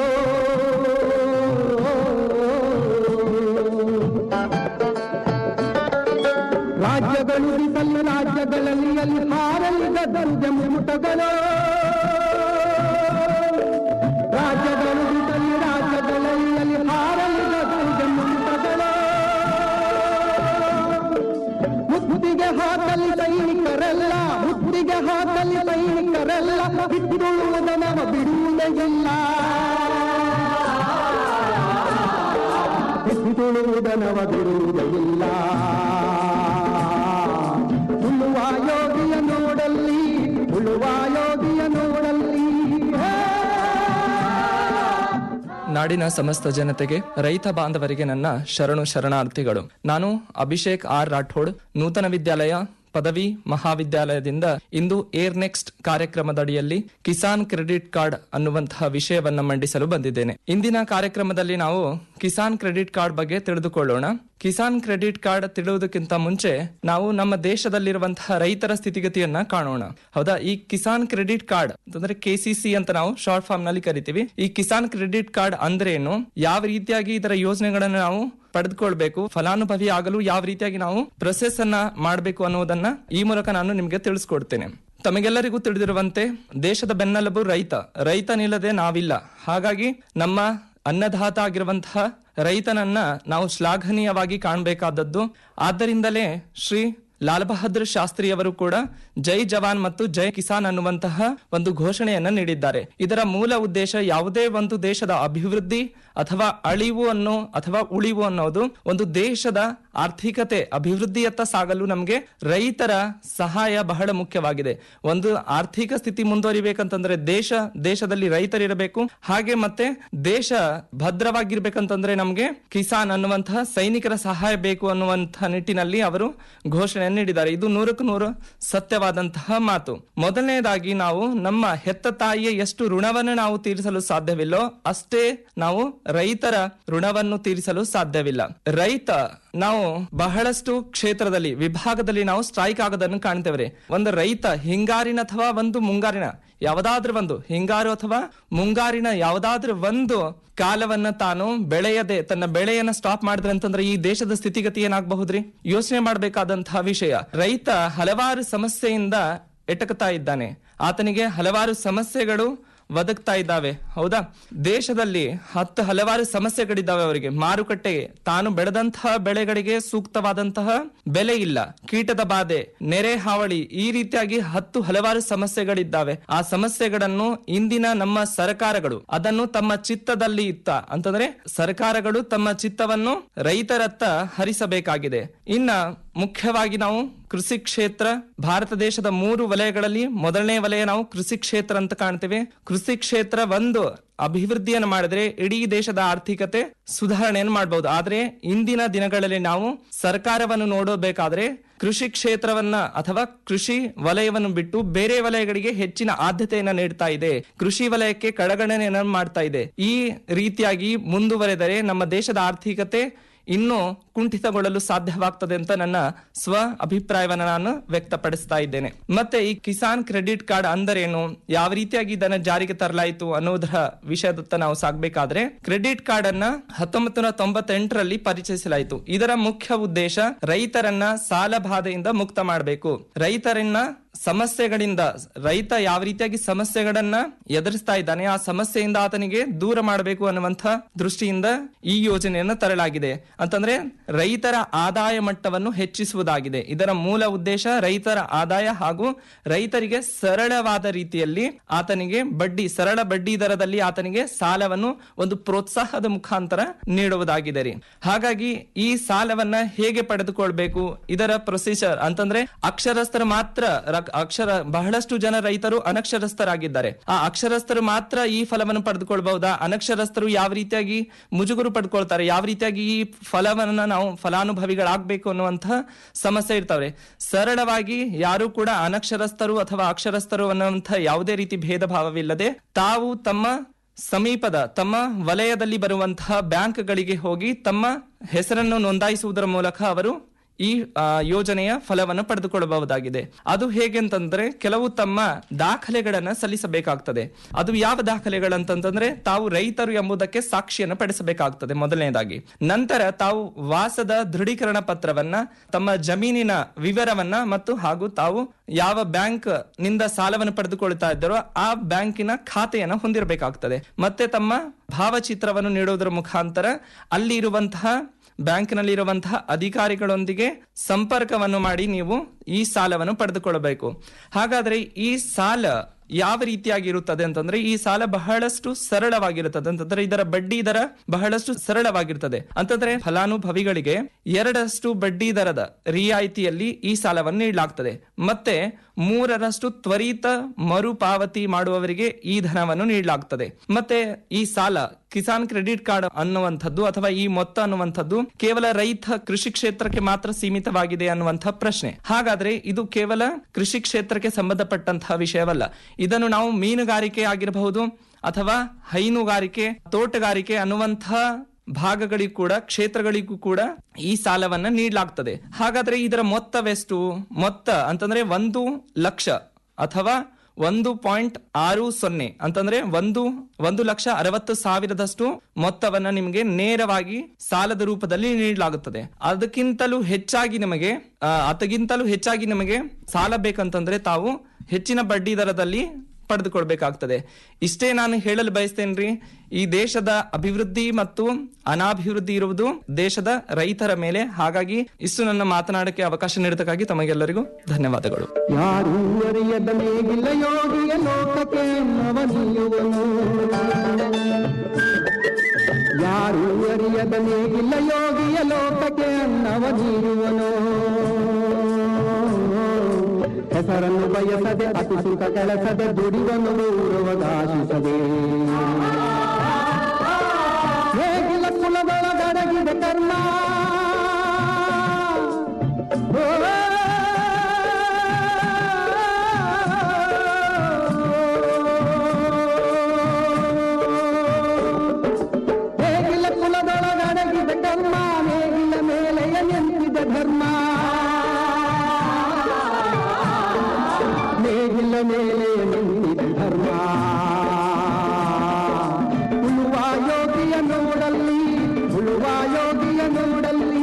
ರಾಜ್ಯಗಳು ಬಿಸಲು ರಾಜ್ಯಗಳಲ್ಲಿ ಅಲ್ಲಿ ಹಾರಲಿ ಗದ್ದರು ಮುಟಗಳು ರಾಜ್ಯಗಳು ಬಿಸಲಿ ರಾಜ್ಯಗಳಲ್ಲಿ ಅಲ್ಲಿ ಹಾರಲಿ ಗದ್ದರು ಮುಟಗಳು ಮುತ್ತಿಗೆ ಹಾಕಲಿ ಸೈನಿಕರೆಲ್ಲ ಮುತ್ತಿಗೆ ಹಾಕಲಿ ಸೈನಿಕರೆಲ್ಲ ಬಿಡುವುದ ನಮ ಬಿಡುವುದೇ ಇಲ್ಲ ಬಿಡುವುದ ನವ ಬಿಡುವುದೇ ಇಲ್ಲ ಉಳುವ ಯೋಗಿಯ ನೋಡಲ್ಲಿ ಉಳುವ ಯೋಗಿಯ ನೋಡಲ್ಲಿ ನಾಡಿನ ಸಮಸ್ತ ಜನತೆಗೆ ರೈತ ಬಾಂಧವರಿಗೆ ನನ್ನ ಶರಣು ಶರಣಾರ್ಥಿಗಳು ನಾನು ಅಭಿಷೇಕ್ ಆರ್ ರಾಠೋಡ್ ನೂತನ ವಿದ್ಯಾಲಯ ಪದವಿ ಮಹಾವಿದ್ಯಾಲಯದಿಂದ ಇಂದು ಏರ್ ನೆಕ್ಸ್ಟ್ ಕಾರ್ಯಕ್ರಮದಡಿಯಲ್ಲಿ ಕಿಸಾನ್ ಕ್ರೆಡಿಟ್ ಕಾರ್ಡ್ ಅನ್ನುವಂತಹ ವಿಷಯವನ್ನ ಮಂಡಿಸಲು ಬಂದಿದ್ದೇನೆ ಇಂದಿನ ಕಾರ್ಯಕ್ರಮದಲ್ಲಿ ನಾವು ಕಿಸಾನ್ ಕ್ರೆಡಿಟ್ ಕಾರ್ಡ್ ಬಗ್ಗೆ ತಿಳಿದುಕೊಳ್ಳೋಣ ಕಿಸಾನ್ ಕ್ರೆಡಿಟ್ ಕಾರ್ಡ್ ತಿಳಿಯುವುದಕ್ಕಿಂತ ಮುಂಚೆ ನಾವು ನಮ್ಮ ದೇಶದಲ್ಲಿರುವಂತಹ ರೈತರ ಸ್ಥಿತಿಗತಿಯನ್ನ ಕಾಣೋಣ ಹೌದಾ ಈ ಕಿಸಾನ್ ಕ್ರೆಡಿಟ್ ಕಾರ್ಡ್ ಅಂತಂದ್ರೆ ಕೆಸಿಸಿ ಅಂತ ನಾವು ಶಾರ್ಟ್ ಫಾರ್ಮ್ ನಲ್ಲಿ ಕರಿತೀವಿ ಈ ಕಿಸಾನ್ ಕ್ರೆಡಿಟ್ ಕಾರ್ಡ್ ಅಂದ್ರೆ ಏನು ಯಾವ ರೀತಿಯಾಗಿ ಇದರ ಯೋಜನೆಗಳನ್ನು ನಾವು ಪಡೆದುಕೊಳ್ಬೇಕು ಫಲಾನುಭವಿ ಆಗಲು ಯಾವ ರೀತಿಯಾಗಿ ನಾವು ಪ್ರೊಸೆಸ್ ಅನ್ನ ಮಾಡಬೇಕು ಅನ್ನೋದನ್ನ ಈ ಮೂಲಕ ನಾನು ನಿಮ್ಗೆ ತಿಳಿಸ್ಕೊಡ್ತೇನೆ ತಮಗೆಲ್ಲರಿಗೂ ತಿಳಿದಿರುವಂತೆ ದೇಶದ ಬೆನ್ನೆಲುಬು ರೈತ ರೈತನಿಲ್ಲದೆ ನಾವಿಲ್ಲ ಹಾಗಾಗಿ ನಮ್ಮ ಅನ್ನದಾತ ಆಗಿರುವಂತಹ ರೈತನನ್ನ ನಾವು ಶ್ಲಾಘನೀಯವಾಗಿ ಕಾಣಬೇಕಾದದ್ದು ಆದ್ದರಿಂದಲೇ ಶ್ರೀ ಲಾಲ್ ಬಹದ್ದೂರ್ ಶಾಸ್ತ್ರಿಯವರು ಕೂಡ ಜೈ ಜವಾನ್ ಮತ್ತು ಜೈ ಕಿಸಾನ್ ಅನ್ನುವಂತಹ ಒಂದು ಘೋಷಣೆಯನ್ನ ನೀಡಿದ್ದಾರೆ ಇದರ ಮೂಲ ಉದ್ದೇಶ ಯಾವುದೇ ಒಂದು ದೇಶದ ಅಭಿವೃದ್ಧಿ ಅಥವಾ ಅಳಿವು ಅನ್ನೋ ಅಥವಾ ಉಳಿವು ಅನ್ನೋದು ಒಂದು ದೇಶದ ಆರ್ಥಿಕತೆ ಅಭಿವೃದ್ಧಿಯತ್ತ ಸಾಗಲು ನಮಗೆ ರೈತರ ಸಹಾಯ ಬಹಳ ಮುಖ್ಯವಾಗಿದೆ ಒಂದು ಆರ್ಥಿಕ ಸ್ಥಿತಿ ಮುಂದುವರಿಬೇಕಂತಂದ್ರೆ ದೇಶ ದೇಶದಲ್ಲಿ ರೈತರಿರಬೇಕು ಹಾಗೆ ಮತ್ತೆ ದೇಶ ಭದ್ರವಾಗಿರ್ಬೇಕಂತಂದ್ರೆ ನಮಗೆ ಕಿಸಾನ್ ಅನ್ನುವಂತಹ ಸೈನಿಕರ ಸಹಾಯ ಬೇಕು ಅನ್ನುವಂತಹ ನಿಟ್ಟಿನಲ್ಲಿ ಅವರು ಘೋಷಣೆಯನ್ನು ನೀಡಿದ್ದಾರೆ ಇದು ನೂರಕ್ಕೂ ನೂರು ಸತ್ಯವಾದಂತಹ ಮಾತು ಮೊದಲನೇದಾಗಿ ನಾವು ನಮ್ಮ ಹೆತ್ತ ತಾಯಿಯ ಎಷ್ಟು ಋಣವನ್ನು ನಾವು ತೀರಿಸಲು ಸಾಧ್ಯವಿಲ್ಲೋ ಅಷ್ಟೇ ನಾವು ರೈತರ ಋಣವನ್ನು ತೀರಿಸಲು ಸಾಧ್ಯವಿಲ್ಲ ರೈತ ನಾವು ಬಹಳಷ್ಟು ಕ್ಷೇತ್ರದಲ್ಲಿ ವಿಭಾಗದಲ್ಲಿ ನಾವು ಸ್ಟ್ರೈಕ್ ಆಗೋದನ್ನು ಕಾಣ್ತೇವೆ ಒಂದು ರೈತ ಹಿಂಗಾರಿನ ಅಥವಾ ಒಂದು ಮುಂಗಾರಿನ ಯಾವುದಾದ್ರೂ ಒಂದು ಹಿಂಗಾರು ಅಥವಾ ಮುಂಗಾರಿನ ಯಾವುದಾದ್ರೂ ಒಂದು ಕಾಲವನ್ನ ತಾನು ಬೆಳೆಯದೆ ತನ್ನ ಬೆಳೆಯನ್ನ ಸ್ಟಾಪ್ ಮಾಡಿದ್ರೆ ಅಂತಂದ್ರೆ ಈ ದೇಶದ ಸ್ಥಿತಿಗತಿ ಏನಾಗಬಹುದ್ರಿ ಯೋಚನೆ ಮಾಡಬೇಕಾದಂತಹ ವಿಷಯ ರೈತ ಹಲವಾರು ಸಮಸ್ಯೆಯಿಂದ ಎಟಕತಾ ಇದ್ದಾನೆ ಆತನಿಗೆ ಹಲವಾರು ಸಮಸ್ಯೆಗಳು ಒದಗ್ತಾ ಇದ್ದಾವೆ ಹೌದಾ ದೇಶದಲ್ಲಿ ಹತ್ತು ಹಲವಾರು ಸಮಸ್ಯೆಗಳಿದ್ದಾವೆ ಅವರಿಗೆ ಮಾರುಕಟ್ಟೆಗೆ ತಾನು ಬೆಳೆದಂತಹ ಬೆಳೆಗಳಿಗೆ ಸೂಕ್ತವಾದಂತಹ ಬೆಲೆ ಇಲ್ಲ ಕೀಟದ ಬಾಧೆ ನೆರೆ ಹಾವಳಿ ಈ ರೀತಿಯಾಗಿ ಹತ್ತು ಹಲವಾರು ಸಮಸ್ಯೆಗಳಿದ್ದಾವೆ ಆ ಸಮಸ್ಯೆಗಳನ್ನು ಇಂದಿನ ನಮ್ಮ ಸರ್ಕಾರಗಳು ಅದನ್ನು ತಮ್ಮ ಚಿತ್ತದಲ್ಲಿ ಇತ್ತ ಅಂತಂದ್ರೆ ಸರ್ಕಾರಗಳು ತಮ್ಮ ಚಿತ್ತವನ್ನು ರೈತರತ್ತ ಹರಿಸಬೇಕಾಗಿದೆ ಇನ್ನ ಮುಖ್ಯವಾಗಿ ನಾವು ಕೃಷಿ ಕ್ಷೇತ್ರ ಭಾರತ ದೇಶದ ಮೂರು ವಲಯಗಳಲ್ಲಿ ಮೊದಲನೇ ವಲಯ ನಾವು ಕೃಷಿ ಕ್ಷೇತ್ರ ಅಂತ ಕಾಣ್ತೇವೆ ಕೃಷಿ ಕ್ಷೇತ್ರ ಒಂದು ಅಭಿವೃದ್ಧಿಯನ್ನು ಮಾಡಿದ್ರೆ ಇಡೀ ದೇಶದ ಆರ್ಥಿಕತೆ ಸುಧಾರಣೆಯನ್ನು ಮಾಡಬಹುದು ಆದ್ರೆ ಇಂದಿನ ದಿನಗಳಲ್ಲಿ ನಾವು ಸರ್ಕಾರವನ್ನು ನೋಡಬೇಕಾದ್ರೆ ಕೃಷಿ ಕ್ಷೇತ್ರವನ್ನ ಅಥವಾ ಕೃಷಿ ವಲಯವನ್ನು ಬಿಟ್ಟು ಬೇರೆ ವಲಯಗಳಿಗೆ ಹೆಚ್ಚಿನ ಆದ್ಯತೆಯನ್ನ ನೀಡ್ತಾ ಇದೆ ಕೃಷಿ ವಲಯಕ್ಕೆ ಕಡೆಗಣನೆಯನ್ನು ಮಾಡ್ತಾ ಇದೆ ಈ ರೀತಿಯಾಗಿ ಮುಂದುವರೆದರೆ ನಮ್ಮ ದೇಶದ ಆರ್ಥಿಕತೆ ಇನ್ನೂ ಕುಂಠಿತಗೊಳ್ಳಲು ಸಾಧ್ಯವಾಗ್ತದೆ ಅಂತ ನನ್ನ ಸ್ವ ಅಭಿಪ್ರಾಯವನ್ನ ನಾನು ವ್ಯಕ್ತಪಡಿಸ್ತಾ ಇದ್ದೇನೆ ಮತ್ತೆ ಈ ಕಿಸಾನ್ ಕ್ರೆಡಿಟ್ ಕಾರ್ಡ್ ಅಂದರೇನು ಯಾವ ರೀತಿಯಾಗಿ ಇದನ್ನ ಜಾರಿಗೆ ತರಲಾಯಿತು ಅನ್ನೋದರ ವಿಷಯದತ್ತ ನಾವು ಸಾಗಬೇಕಾದ್ರೆ ಕ್ರೆಡಿಟ್ ಕಾರ್ಡ್ ಅನ್ನ ಹತ್ತೊಂಬತ್ತು ನೂರ ತೊಂಬತ್ತೆಂಟರಲ್ಲಿ ಪರಿಚಯಿಸಲಾಯಿತು ಇದರ ಮುಖ್ಯ ಉದ್ದೇಶ ರೈತರನ್ನ ಸಾಲ ಬಾಧೆಯಿಂದ ಮುಕ್ತ ಮಾಡಬೇಕು ರೈತರನ್ನ ಸಮಸ್ಯೆಗಳಿಂದ ರೈತ ಯಾವ ರೀತಿಯಾಗಿ ಸಮಸ್ಯೆಗಳನ್ನ ಎದುರಿಸ್ತಾ ಇದ್ದಾನೆ ಆ ಸಮಸ್ಯೆಯಿಂದ ಆತನಿಗೆ ದೂರ ಮಾಡಬೇಕು ಅನ್ನುವಂಥ ದೃಷ್ಟಿಯಿಂದ ಈ ಯೋಜನೆಯನ್ನು ತರಲಾಗಿದೆ ಅಂತಂದ್ರೆ ರೈತರ ಆದಾಯ ಮಟ್ಟವನ್ನು ಹೆಚ್ಚಿಸುವುದಾಗಿದೆ ಇದರ ಮೂಲ ಉದ್ದೇಶ ರೈತರ ಆದಾಯ ಹಾಗೂ ರೈತರಿಗೆ ಸರಳವಾದ ರೀತಿಯಲ್ಲಿ ಆತನಿಗೆ ಬಡ್ಡಿ ಸರಳ ಬಡ್ಡಿ ದರದಲ್ಲಿ ಆತನಿಗೆ ಸಾಲವನ್ನು ಒಂದು ಪ್ರೋತ್ಸಾಹದ ಮುಖಾಂತರ ನೀಡುವುದಾಗಿದೆ ರೀ ಹಾಗಾಗಿ ಈ ಸಾಲವನ್ನ ಹೇಗೆ ಪಡೆದುಕೊಳ್ಬೇಕು ಇದರ ಪ್ರೊಸೀಜರ್ ಅಂತಂದ್ರೆ ಅಕ್ಷರಸ್ಥರು ಮಾತ್ರ ರಕ್- ಅಕ್ಷರ ಬಹಳಷ್ಟು ಜನ ರೈತರು ಅನಕ್ಷರಸ್ಥರಾಗಿದ್ದಾರೆ ಆ ಅಕ್ಷರಸ್ಥರು ಮಾತ್ರ ಈ ಫಲವನ್ನು ಪಡೆದುಕೊಳ್ಬಹುದಾ ಅನಕ್ಷರಸ್ಥರು ಯಾವ ರೀತಿಯಾಗಿ ಮುಜುಗುರು ಪಡ್ಕೊಳ್ತಾರೆ ಯಾವ ರೀತಿಯಾಗಿ ಈ ಫಲವನ್ನ ನಾವು ಫಲಾನುಭವಿಗಳಾಗಬೇಕು ಅನ್ನುವಂತಹ ಸಮಸ್ಯೆ ಇರ್ತಾವೆ ಸರಳವಾಗಿ ಯಾರು ಕೂಡ ಅನಕ್ಷರಸ್ಥರು ಅಥವಾ ಅಕ್ಷರಸ್ಥರು ಅನ್ನುವಂಥ ಯಾವುದೇ ರೀತಿ ಭೇದ ಭಾವವಿಲ್ಲದೆ ತಾವು ತಮ್ಮ ಸಮೀಪದ ತಮ್ಮ ವಲಯದಲ್ಲಿ ಬರುವಂತಹ ಬ್ಯಾಂಕ್ಗಳಿಗೆ ಹೋಗಿ ತಮ್ಮ ಹೆಸರನ್ನು ನೋಂದಾಯಿಸುವುದರ ಮೂಲಕ ಅವರು ಈ ಆ, ಯೋಜನೆಯ ಫಲವನ್ನು ಪಡೆದುಕೊಳ್ಳಬಹುದಾಗಿದೆ ಅದು ಹೇಗೆ ಅಂತಂದ್ರೆ ಕೆಲವು ತಮ್ಮ ದಾಖಲೆಗಳನ್ನ ಸಲ್ಲಿಸಬೇಕಾಗ್ತದೆ ಅದು ಯಾವ ದಾಖಲೆಗಳಂತಂದ್ರೆ ತಾವು ರೈತರು ಎಂಬುದಕ್ಕೆ ಸಾಕ್ಷಿಯನ್ನು ಪಡಿಸಬೇಕಾಗ್ತದೆ ಮೊದಲನೇದಾಗಿ ನಂತರ ತಾವು ವಾಸದ ದೃಢೀಕರಣ ಪತ್ರವನ್ನ ತಮ್ಮ ಜಮೀನಿನ ವಿವರವನ್ನ ಮತ್ತು ಹಾಗೂ ತಾವು ಯಾವ ಬ್ಯಾಂಕ್ ನಿಂದ ಸಾಲವನ್ನು ಪಡೆದುಕೊಳ್ತಾ ಇದ್ದಾರೋ ಆ ಬ್ಯಾಂಕಿನ ಖಾತೆಯನ್ನು ಹೊಂದಿರಬೇಕಾಗ್ತದೆ ಮತ್ತೆ ತಮ್ಮ ಭಾವಚಿತ್ರವನ್ನು ನೀಡುವುದರ ಮುಖಾಂತರ ಅಲ್ಲಿ ಇರುವಂತಹ ಬ್ಯಾಂಕ್ನಲ್ಲಿರುವಂತಹ ಅಧಿಕಾರಿಗಳೊಂದಿಗೆ ಸಂಪರ್ಕವನ್ನು ಮಾಡಿ ನೀವು ಈ ಸಾಲವನ್ನು ಪಡೆದುಕೊಳ್ಳಬೇಕು ಹಾಗಾದ್ರೆ ಈ ಸಾಲ ಯಾವ ರೀತಿಯಾಗಿ ಇರುತ್ತದೆ ಅಂತಂದ್ರೆ ಈ ಸಾಲ ಬಹಳಷ್ಟು ಸರಳವಾಗಿರುತ್ತದೆ ಅಂತಂದ್ರೆ ಇದರ ಬಡ್ಡಿ ದರ ಬಹಳಷ್ಟು ಸರಳವಾಗಿರ್ತದೆ ಅಂತಂದ್ರೆ ಫಲಾನುಭವಿಗಳಿಗೆ ಎರಡರಷ್ಟು ಬಡ್ಡಿ ದರದ ರಿಯಾಯಿತಿಯಲ್ಲಿ ಈ ಸಾಲವನ್ನು ನೀಡಲಾಗ್ತದೆ ಮತ್ತೆ ಮೂರರಷ್ಟು ತ್ವರಿತ ಮರುಪಾವತಿ ಮಾಡುವವರಿಗೆ ಈ ಧನವನ್ನು ನೀಡಲಾಗ್ತದೆ ಮತ್ತೆ ಈ ಸಾಲ ಕಿಸಾನ್ ಕ್ರೆಡಿಟ್ ಕಾರ್ಡ್ ಅನ್ನುವಂಥದ್ದು ಅಥವಾ ಈ ಮೊತ್ತ ಅನ್ನುವಂಥದ್ದು ಕೇವಲ ರೈತ ಕೃಷಿ ಕ್ಷೇತ್ರಕ್ಕೆ ಮಾತ್ರ ಸೀಮಿತವಾಗಿದೆ ಅನ್ನುವಂಥ ಪ್ರಶ್ನೆ ಹಾಗಾದ್ರೆ ಇದು ಕೇವಲ ಕೃಷಿ ಕ್ಷೇತ್ರಕ್ಕೆ ಸಂಬಂಧಪಟ್ಟಂತಹ ವಿಷಯವಲ್ಲ ಇದನ್ನು ನಾವು ಮೀನುಗಾರಿಕೆ ಆಗಿರಬಹುದು ಅಥವಾ ಹೈನುಗಾರಿಕೆ ತೋಟಗಾರಿಕೆ ಅನ್ನುವಂತಹ ಭಾಗಗಳಿಗೂ ಕೂಡ ಕ್ಷೇತ್ರಗಳಿಗೂ ಕೂಡ ಈ ಸಾಲವನ್ನ ನೀಡಲಾಗ್ತದೆ ಹಾಗಾದ್ರೆ ಇದರ ಮೊತ್ತವೆಷ್ಟು ಮೊತ್ತ ಅಂತಂದ್ರೆ ಒಂದು ಲಕ್ಷ ಅಥವಾ ಒಂದು ಪಾಯಿಂಟ್ ಆರು ಸೊನ್ನೆ ಅಂತಂದ್ರೆ ಒಂದು ಒಂದು ಲಕ್ಷ ಅರವತ್ತು ಸಾವಿರದಷ್ಟು ಮೊತ್ತವನ್ನ ನಿಮಗೆ ನೇರವಾಗಿ ಸಾಲದ ರೂಪದಲ್ಲಿ ನೀಡಲಾಗುತ್ತದೆ ಅದಕ್ಕಿಂತಲೂ ಹೆಚ್ಚಾಗಿ ನಿಮಗೆ ಆ, ಅದಕ್ಕಿಂತಲೂ ಹೆಚ್ಚಾಗಿ ನಿಮಗೆ ಸಾಲ ಬೇಕಂತಂದ್ರೆ ತಾವು ಹೆಚ್ಚಿನ ಬಡ್ಡಿ ದರದಲ್ಲಿ ಪಡೆದುಕೊಳ್ಬೇಕಾಗ್ತದೆ ಇಷ್ಟೇ ನಾನು ಹೇಳಲು ಬಯಸ್ತೇನ್ರಿ ಈ ದೇಶದ ಅಭಿವೃದ್ಧಿ ಮತ್ತು ಅನಾಭಿವೃದ್ಧಿ ಇರುವುದು ದೇಶದ ರೈತರ ಮೇಲೆ ಹಾಗಾಗಿ ಇಷ್ಟು ನನ್ನ ಮಾತನಾಡಕ್ಕೆ ಅವಕಾಶ ನೀಡೋದಕ್ಕಾಗಿ ತಮಗೆಲ್ಲರಿಗೂ ಧನ್ಯವಾದಗಳು ಯಾರೂ ಅರಿಯದ ಮೇಗಿಲ್ಲ ಯೋಗಿಯ ಲೋಕಕ್ಕೆ ನವನೀಯುವನು ಯಾರೂ ಅರಿಯದ ಮೇಗಿಲ್ಲ ಯೋಗಿಯ ಲೋಕಕ್ಕೆ ನವನೀಯುವನು ಹೆಸರನ್ನು ಬಯಸದೆ ಅತಿ ಸುಖ ಕೆಲಸದೆ ದುಡಿವನು ಗೌರವಗಾಶಿಸದೆ ಹೇಗಿಲ್ಲ ಕುಲದೊಳಗಡಗಿದ ಕರ್ಮ ಹೇಗಿಲ್ಲ ಕುಲದೊಳಗಡಗಿದ ಕರ್ಮ ನೇಗಿಲ ಮೇಲೆಯ ನಿಂತಿದ ಧರ್ಮ ನೇಗಿಲ ಮೇಲೆ ನಿಂತಿದ ಧರ್ಮ ಉಳುವ ಯೋಗಿಯ ನೋಡಲ್ಲಿ ಉಳುವ ಯೋಗಿಯ ನೋಡಲ್ಲಿ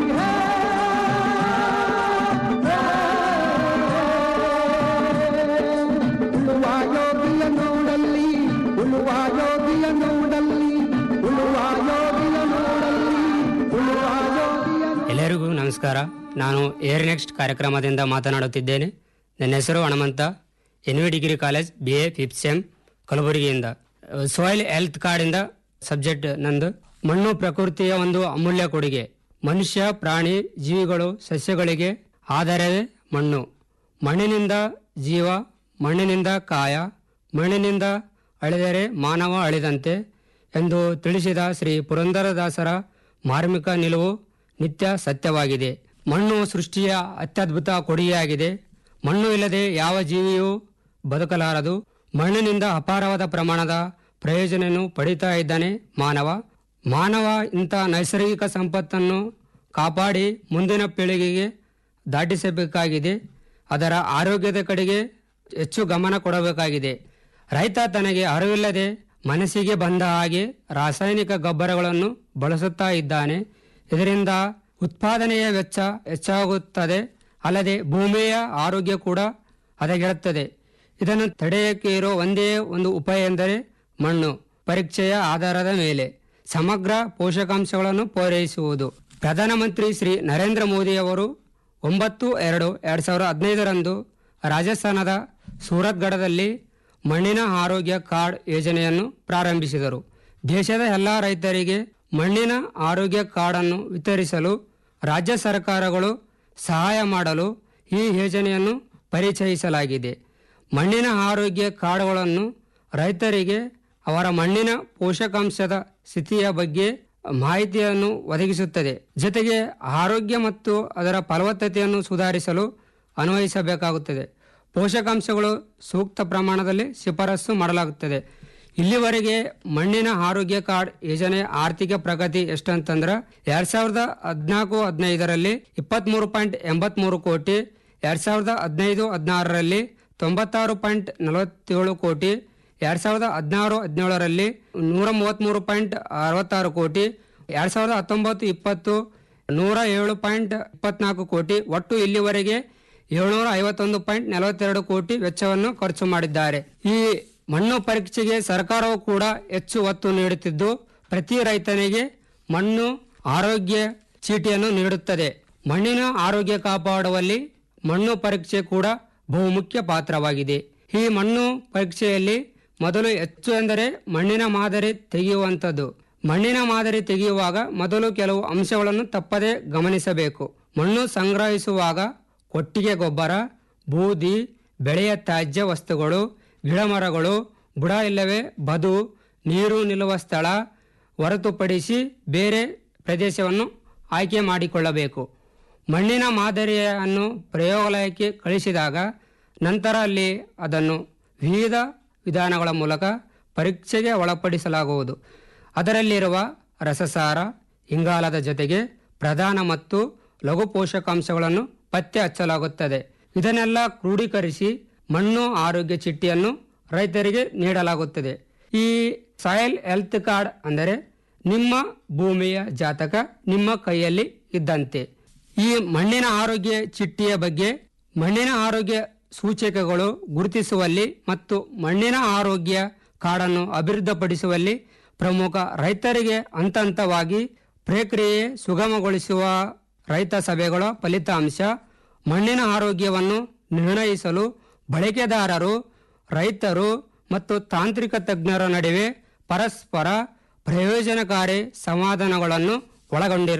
ಉಳುವ ಯೋಗಿಯ ನೋಡಲ್ಲಿ ಉಳುವ ಯೋಗಿಯ ನೋಡಲ್ಲಿ ಉಳುವ ಯೋಗಿಯ ನೋಡಲ್ಲಿ ಉಳುವ ಯೋಗಿಯ ಎಲ್ಲರಿಗೂ ನಮಸ್ಕಾರ ನಾನು ಏರ್ ನೆಕ್ಸ್ಟ್ ಕಾರ್ಯಕ್ರಮದಿಂದ ಮಾತನಾಡುತ್ತಿದ್ದೇನೆ ನನ್ನ ಹೆಸರು Hanumantha N V degree college B A fifth sem ಕಲಬುರಗಿಯಿಂದ ಸಾಯಿಲ್ ಹೆಲ್ತ್ ಕಾರ್ಡಿಂದ ಸಬ್ಜೆಕ್ಟ್ ನಂದು ಮಣ್ಣು ಪ್ರಕೃತಿಯ ಒಂದು ಅಮೂಲ್ಯ ಕೊಡುಗೆ ಮನುಷ್ಯ ಪ್ರಾಣಿ ಜೀವಿಗಳು ಸಸ್ಯಗಳಿಗೆ ಆಧಾರವೇ ಮಣ್ಣು ಮಣ್ಣಿನಿಂದ ಜೀವ ಮಣ್ಣಿನಿಂದ ಕಾಯ ಮಣ್ಣಿನಿಂದ ಅಳೆದರೆ ಮಾನವ ಅಳಿದಂತೆ ಎಂದು ತಿಳಿಸಿದ ಶ್ರೀ ಪುರಂದರದಾಸರ ಮಾರ್ಮಿಕ ನಿಲುವು ನಿತ್ಯ ಸತ್ಯವಾಗಿದೆ ಮಣ್ಣು ಸೃಷ್ಟಿಯ ಅತ್ಯದ್ಭುತ ಕೊಡುಗೆಯಾಗಿದೆ ಮಣ್ಣು ಇಲ್ಲದೆ ಯಾವ ಜೀವಿಯೂ ಬದುಕಲಾರದು ಮಣ್ಣಿನಿಂದ ಅಪಾರವಾದ ಪ್ರಮಾಣದ ಪ್ರಯೋಜನವನ್ನು ಪಡೀತಾ ಇದ್ದಾನೆ ಮಾನವ ಮಾನವ ಇಂಥ ನೈಸರ್ಗಿಕ ಸಂಪತ್ತನ್ನು ಕಾಪಾಡಿ ಮುಂದಿನ ಪೀಳಿಗೆಗೆ ದಾಟಿಸಬೇಕಾಗಿದೆ ಅದರ ಆರೋಗ್ಯದ ಕಡೆಗೆ ಹೆಚ್ಚು ಗಮನ ಕೊಡಬೇಕಾಗಿದೆ ರೈತ ತನಗೆ ಅರಿವಿಲ್ಲದೆ ಮನಸ್ಸಿಗೆ ಬಂದ ಹಾಗೆ ರಾಸಾಯನಿಕ ಗೊಬ್ಬರಗಳನ್ನು ಬಳಸುತ್ತಾ ಇದ್ದಾನೆ ಇದರಿಂದ ಉತ್ಪಾದನೆಯ ವೆಚ್ಚ ಹೆಚ್ಚಾಗುತ್ತದೆ ಅಲ್ಲದೆ ಭೂಮಿಯ ಆರೋಗ್ಯ ಕೂಡ ಹದಗೆಡುತ್ತದೆ ಇದನ್ನು ತಡೆಯಕ್ಕೆ ಇರೋ ಒಂದೇ ಒಂದು ಉಪಾಯ ಎಂದರೆ ಮಣ್ಣು ಪರೀಕ್ಷೆಯ ಆಧಾರದ ಮೇಲೆ ಸಮಗ್ರ ಪೋಷಕಾಂಶಗಳನ್ನು ಪೂರೈಸುವುದು ಪ್ರಧಾನಮಂತ್ರಿ ಶ್ರೀ ನರೇಂದ್ರ ಮೋದಿಯವರು ಒಂಬತ್ತು ಎರಡು ಎರಡು ಸಾವಿರದ ಹದಿನೈದರಂದು ರಾಜಸ್ಥಾನದ ಸೂರತ್ಗಢದಲ್ಲಿ ಮಣ್ಣಿನ ಆರೋಗ್ಯ ಕಾರ್ಡ್ ಯೋಜನೆಯನ್ನು ಪ್ರಾರಂಭಿಸಿದರು ದೇಶದ ಎಲ್ಲ ರೈತರಿಗೆ ಮಣ್ಣಿನ ಆರೋಗ್ಯ ಕಾರ್ಡನ್ನು ವಿತರಿಸಲು ರಾಜ್ಯ ಸರ್ಕಾರಗಳು ಸಹಾಯ ಮಾಡಲು ಈ ಯೋಜನೆಯನ್ನು ಪರಿಚಯಿಸಲಾಗಿದೆ ಮಣ್ಣಿನ ಆರೋಗ್ಯ ಕಾರ್ಡ್ಗಳನ್ನು ರೈತರಿಗೆ ಅವರ ಮಣ್ಣಿನ ಪೋಷಕಾಂಶದ ಸ್ಥಿತಿಯ ಬಗ್ಗೆ ಮಾಹಿತಿಯನ್ನು ಒದಗಿಸುತ್ತದೆ ಜೊತೆಗೆ ಆರೋಗ್ಯ ಮತ್ತು ಅದರ ಫಲವತ್ತತೆಯನ್ನು ಸುಧಾರಿಸಲು ಅನ್ವಯಿಸಬೇಕಾಗುತ್ತದೆ ಪೋಷಕಾಂಶಗಳು ಸೂಕ್ತ ಪ್ರಮಾಣದಲ್ಲಿ ಶಿಫಾರಸು ಮಾಡಲಾಗುತ್ತದೆ ಇಲ್ಲಿವರೆಗೆ ಮಣ್ಣಿನ ಆರೋಗ್ಯ ಕಾರ್ಡ್ ಯೋಜನೆ ಆರ್ಥಿಕ ಪ್ರಗತಿ ಎಷ್ಟಂತಂದ್ರೆ ಎರಡ್ ಸಾವಿರದ ಹದಿನಾಲ್ಕು ಹದಿನೈದರಲ್ಲಿ ಇಪ್ಪತ್ಮೂರು ಪಾಯಿಂಟ್ ಎಂಬತ್ಮೂರು ಕೋಟಿ ಎರಡ್ ಸಾವಿರದ ಹದಿನೈದು ಹದಿನಾರರಲ್ಲಿ ತೊಂಬತ್ತಾರು ಪಾಯಿಂಟ್ ನಲವತ್ತೇಳು ಕೋಟಿ ಎರಡ್ ಸಾವಿರದ ಹದಿನಾರು ಹದಿನೇಳರಲ್ಲಿ ನೂರ ಮೂವತ್ತ್ಮೂರು ಪಾಯಿಂಟ್ ಅರವತ್ತಾರು ಕೋಟಿ ಎರಡ್ ಸಾವಿರದ ಹತ್ತೊಂಬತ್ತು ಇಪ್ಪತ್ತು ನೂರ ಏಳು ಪಾಯಿಂಟ್ ಇಪ್ಪತ್ನಾಲ್ಕು ಕೋಟಿ ಒಟ್ಟು ಇಲ್ಲಿವರೆಗೆ ಏಳ್ನೂರ ಐವತ್ತೊಂದು ಪಾಯಿಂಟ್ ನಲವತ್ತೆರಡು ಕೋಟಿ ವೆಚ್ಚವನ್ನು ಖರ್ಚು ಮಾಡಿದ್ದಾರೆ ಈ ಮಣ್ಣು ಪರೀಕ್ಷೆಗೆ ಸರ್ಕಾರವು ಕೂಡ ಹೆಚ್ಚು ಒತ್ತು ನೀಡುತ್ತಿದ್ದು ಪ್ರತಿ ರೈತನಿಗೆ ಮಣ್ಣು ಆರೋಗ್ಯ ಚೀಟಿಯನ್ನು ನೀಡುತ್ತದೆ ಮಣ್ಣಿನ ಆರೋಗ್ಯ ಕಾಪಾಡುವಲ್ಲಿ ಮಣ್ಣು ಪರೀಕ್ಷೆ ಕೂಡ ಬಹುಮುಖ್ಯ ಪಾತ್ರವಾಗಿದೆ ಈ ಮಣ್ಣು ಪರೀಕ್ಷೆಯಲ್ಲಿ ಮೊದಲು ಹೆಚ್ಚು ಎಂದರೆ ಮಣ್ಣಿನ ಮಾದರಿ ತೆಗೆಯುವಂಥದ್ದು ಮಣ್ಣಿನ ಮಾದರಿ ತೆಗೆಯುವಾಗ ಮೊದಲು ಕೆಲವು ಅಂಶಗಳನ್ನು ತಪ್ಪದೇ ಗಮನಿಸಬೇಕು ಮಣ್ಣು ಸಂಗ್ರಹಿಸುವಾಗ ಕೊಟ್ಟಿಗೆ ಗೊಬ್ಬರ ಬೂದಿ ಬೆಳೆಯ ತ್ಯಾಜ್ಯ ವಸ್ತುಗಳು ಗಿಡಮರಗಳು ಬುಡ ಇಲ್ಲವೇ ಬದು ನೀರು ನಿಲ್ಲುವ ಸ್ಥಳ ಹೊರತುಪಡಿಸಿ ಬೇರೆ ಪ್ರದೇಶವನ್ನು ಆಯ್ಕೆ ಮಾಡಿಕೊಳ್ಳಬೇಕು ಮಣ್ಣಿನ ಮಾದರಿಯನ್ನು ಪ್ರಯೋಗಾಲಯಕ್ಕೆ ಕಳಿಸಿದಾಗ ನಂತರ ಅಲ್ಲಿ ಅದನ್ನು ವಿವಿಧ ವಿಧಾನಗಳ ಮೂಲಕ ಪರೀಕ್ಷೆಗೆ ಒಳಪಡಿಸಲಾಗುವುದು ಅದರಲ್ಲಿರುವ ರಸಸಾರ ಇಂಗಾಲದ ಜೊತೆಗೆ ಪ್ರಧಾನ ಮತ್ತು ಲಘು ಪೋಷಕಾಂಶಗಳನ್ನು ಪತ್ತೆ ಹಚ್ಚಲಾಗುತ್ತದೆ ಇದನ್ನೆಲ್ಲ ಕ್ರೋಢೀಕರಿಸಿ ಮಣ್ಣು ಆರೋಗ್ಯ ಚಿಟ್ಟಿಯನ್ನು ರೈತರಿಗೆ ನೀಡಲಾಗುತ್ತದೆ ಈ ಸಾಯಿಲ್ ಹೆಲ್ತ್ ಕಾರ್ಡ್ ಅಂದರೆ ನಿಮ್ಮ ಭೂಮಿಯ ಜಾತಕ ನಿಮ್ಮ ಕೈಯಲ್ಲಿ ಇದ್ದಂತೆ ಈ ಮಣ್ಣಿನ ಆರೋಗ್ಯ ಚಿಟ್ಟಿಯ ಬಗ್ಗೆ ಮಣ್ಣಿನ ಆರೋಗ್ಯ ಸೂಚಕಗಳು ಗುರುತಿಸುವಲ್ಲಿ ಮತ್ತು ಮಣ್ಣಿನ ಆರೋಗ್ಯ ಕಾರ್ಡನ್ನು ಅಭಿವೃದ್ಧಿಪಡಿಸುವಲ್ಲಿ ಪ್ರಮುಖ ರೈತರಿಗೆ ಹಂತ ಹಂತವಾಗಿ ಪ್ರಕ್ರಿಯೆ ಸುಗಮಗೊಳಿಸುವ ರೈತ ಸಭೆಗಳ ಫಲಿತಾಂಶ ಮಣ್ಣಿನ ಆರೋಗ್ಯವನ್ನು ನಿರ್ಣಯಿಸಲು ಬಳಕೆದಾರರು ರೈತರು ಮತ್ತು ತಾಂತ್ರಿಕ ತಜ್ಞರ ನಡುವೆ ಪರಸ್ಪರ ಪ್ರಯೋಜನಕಾರಿ ಸಮಾಧಾನಗಳನ್ನು ಒಳಗೊಂಡಿರುತ್ತದೆ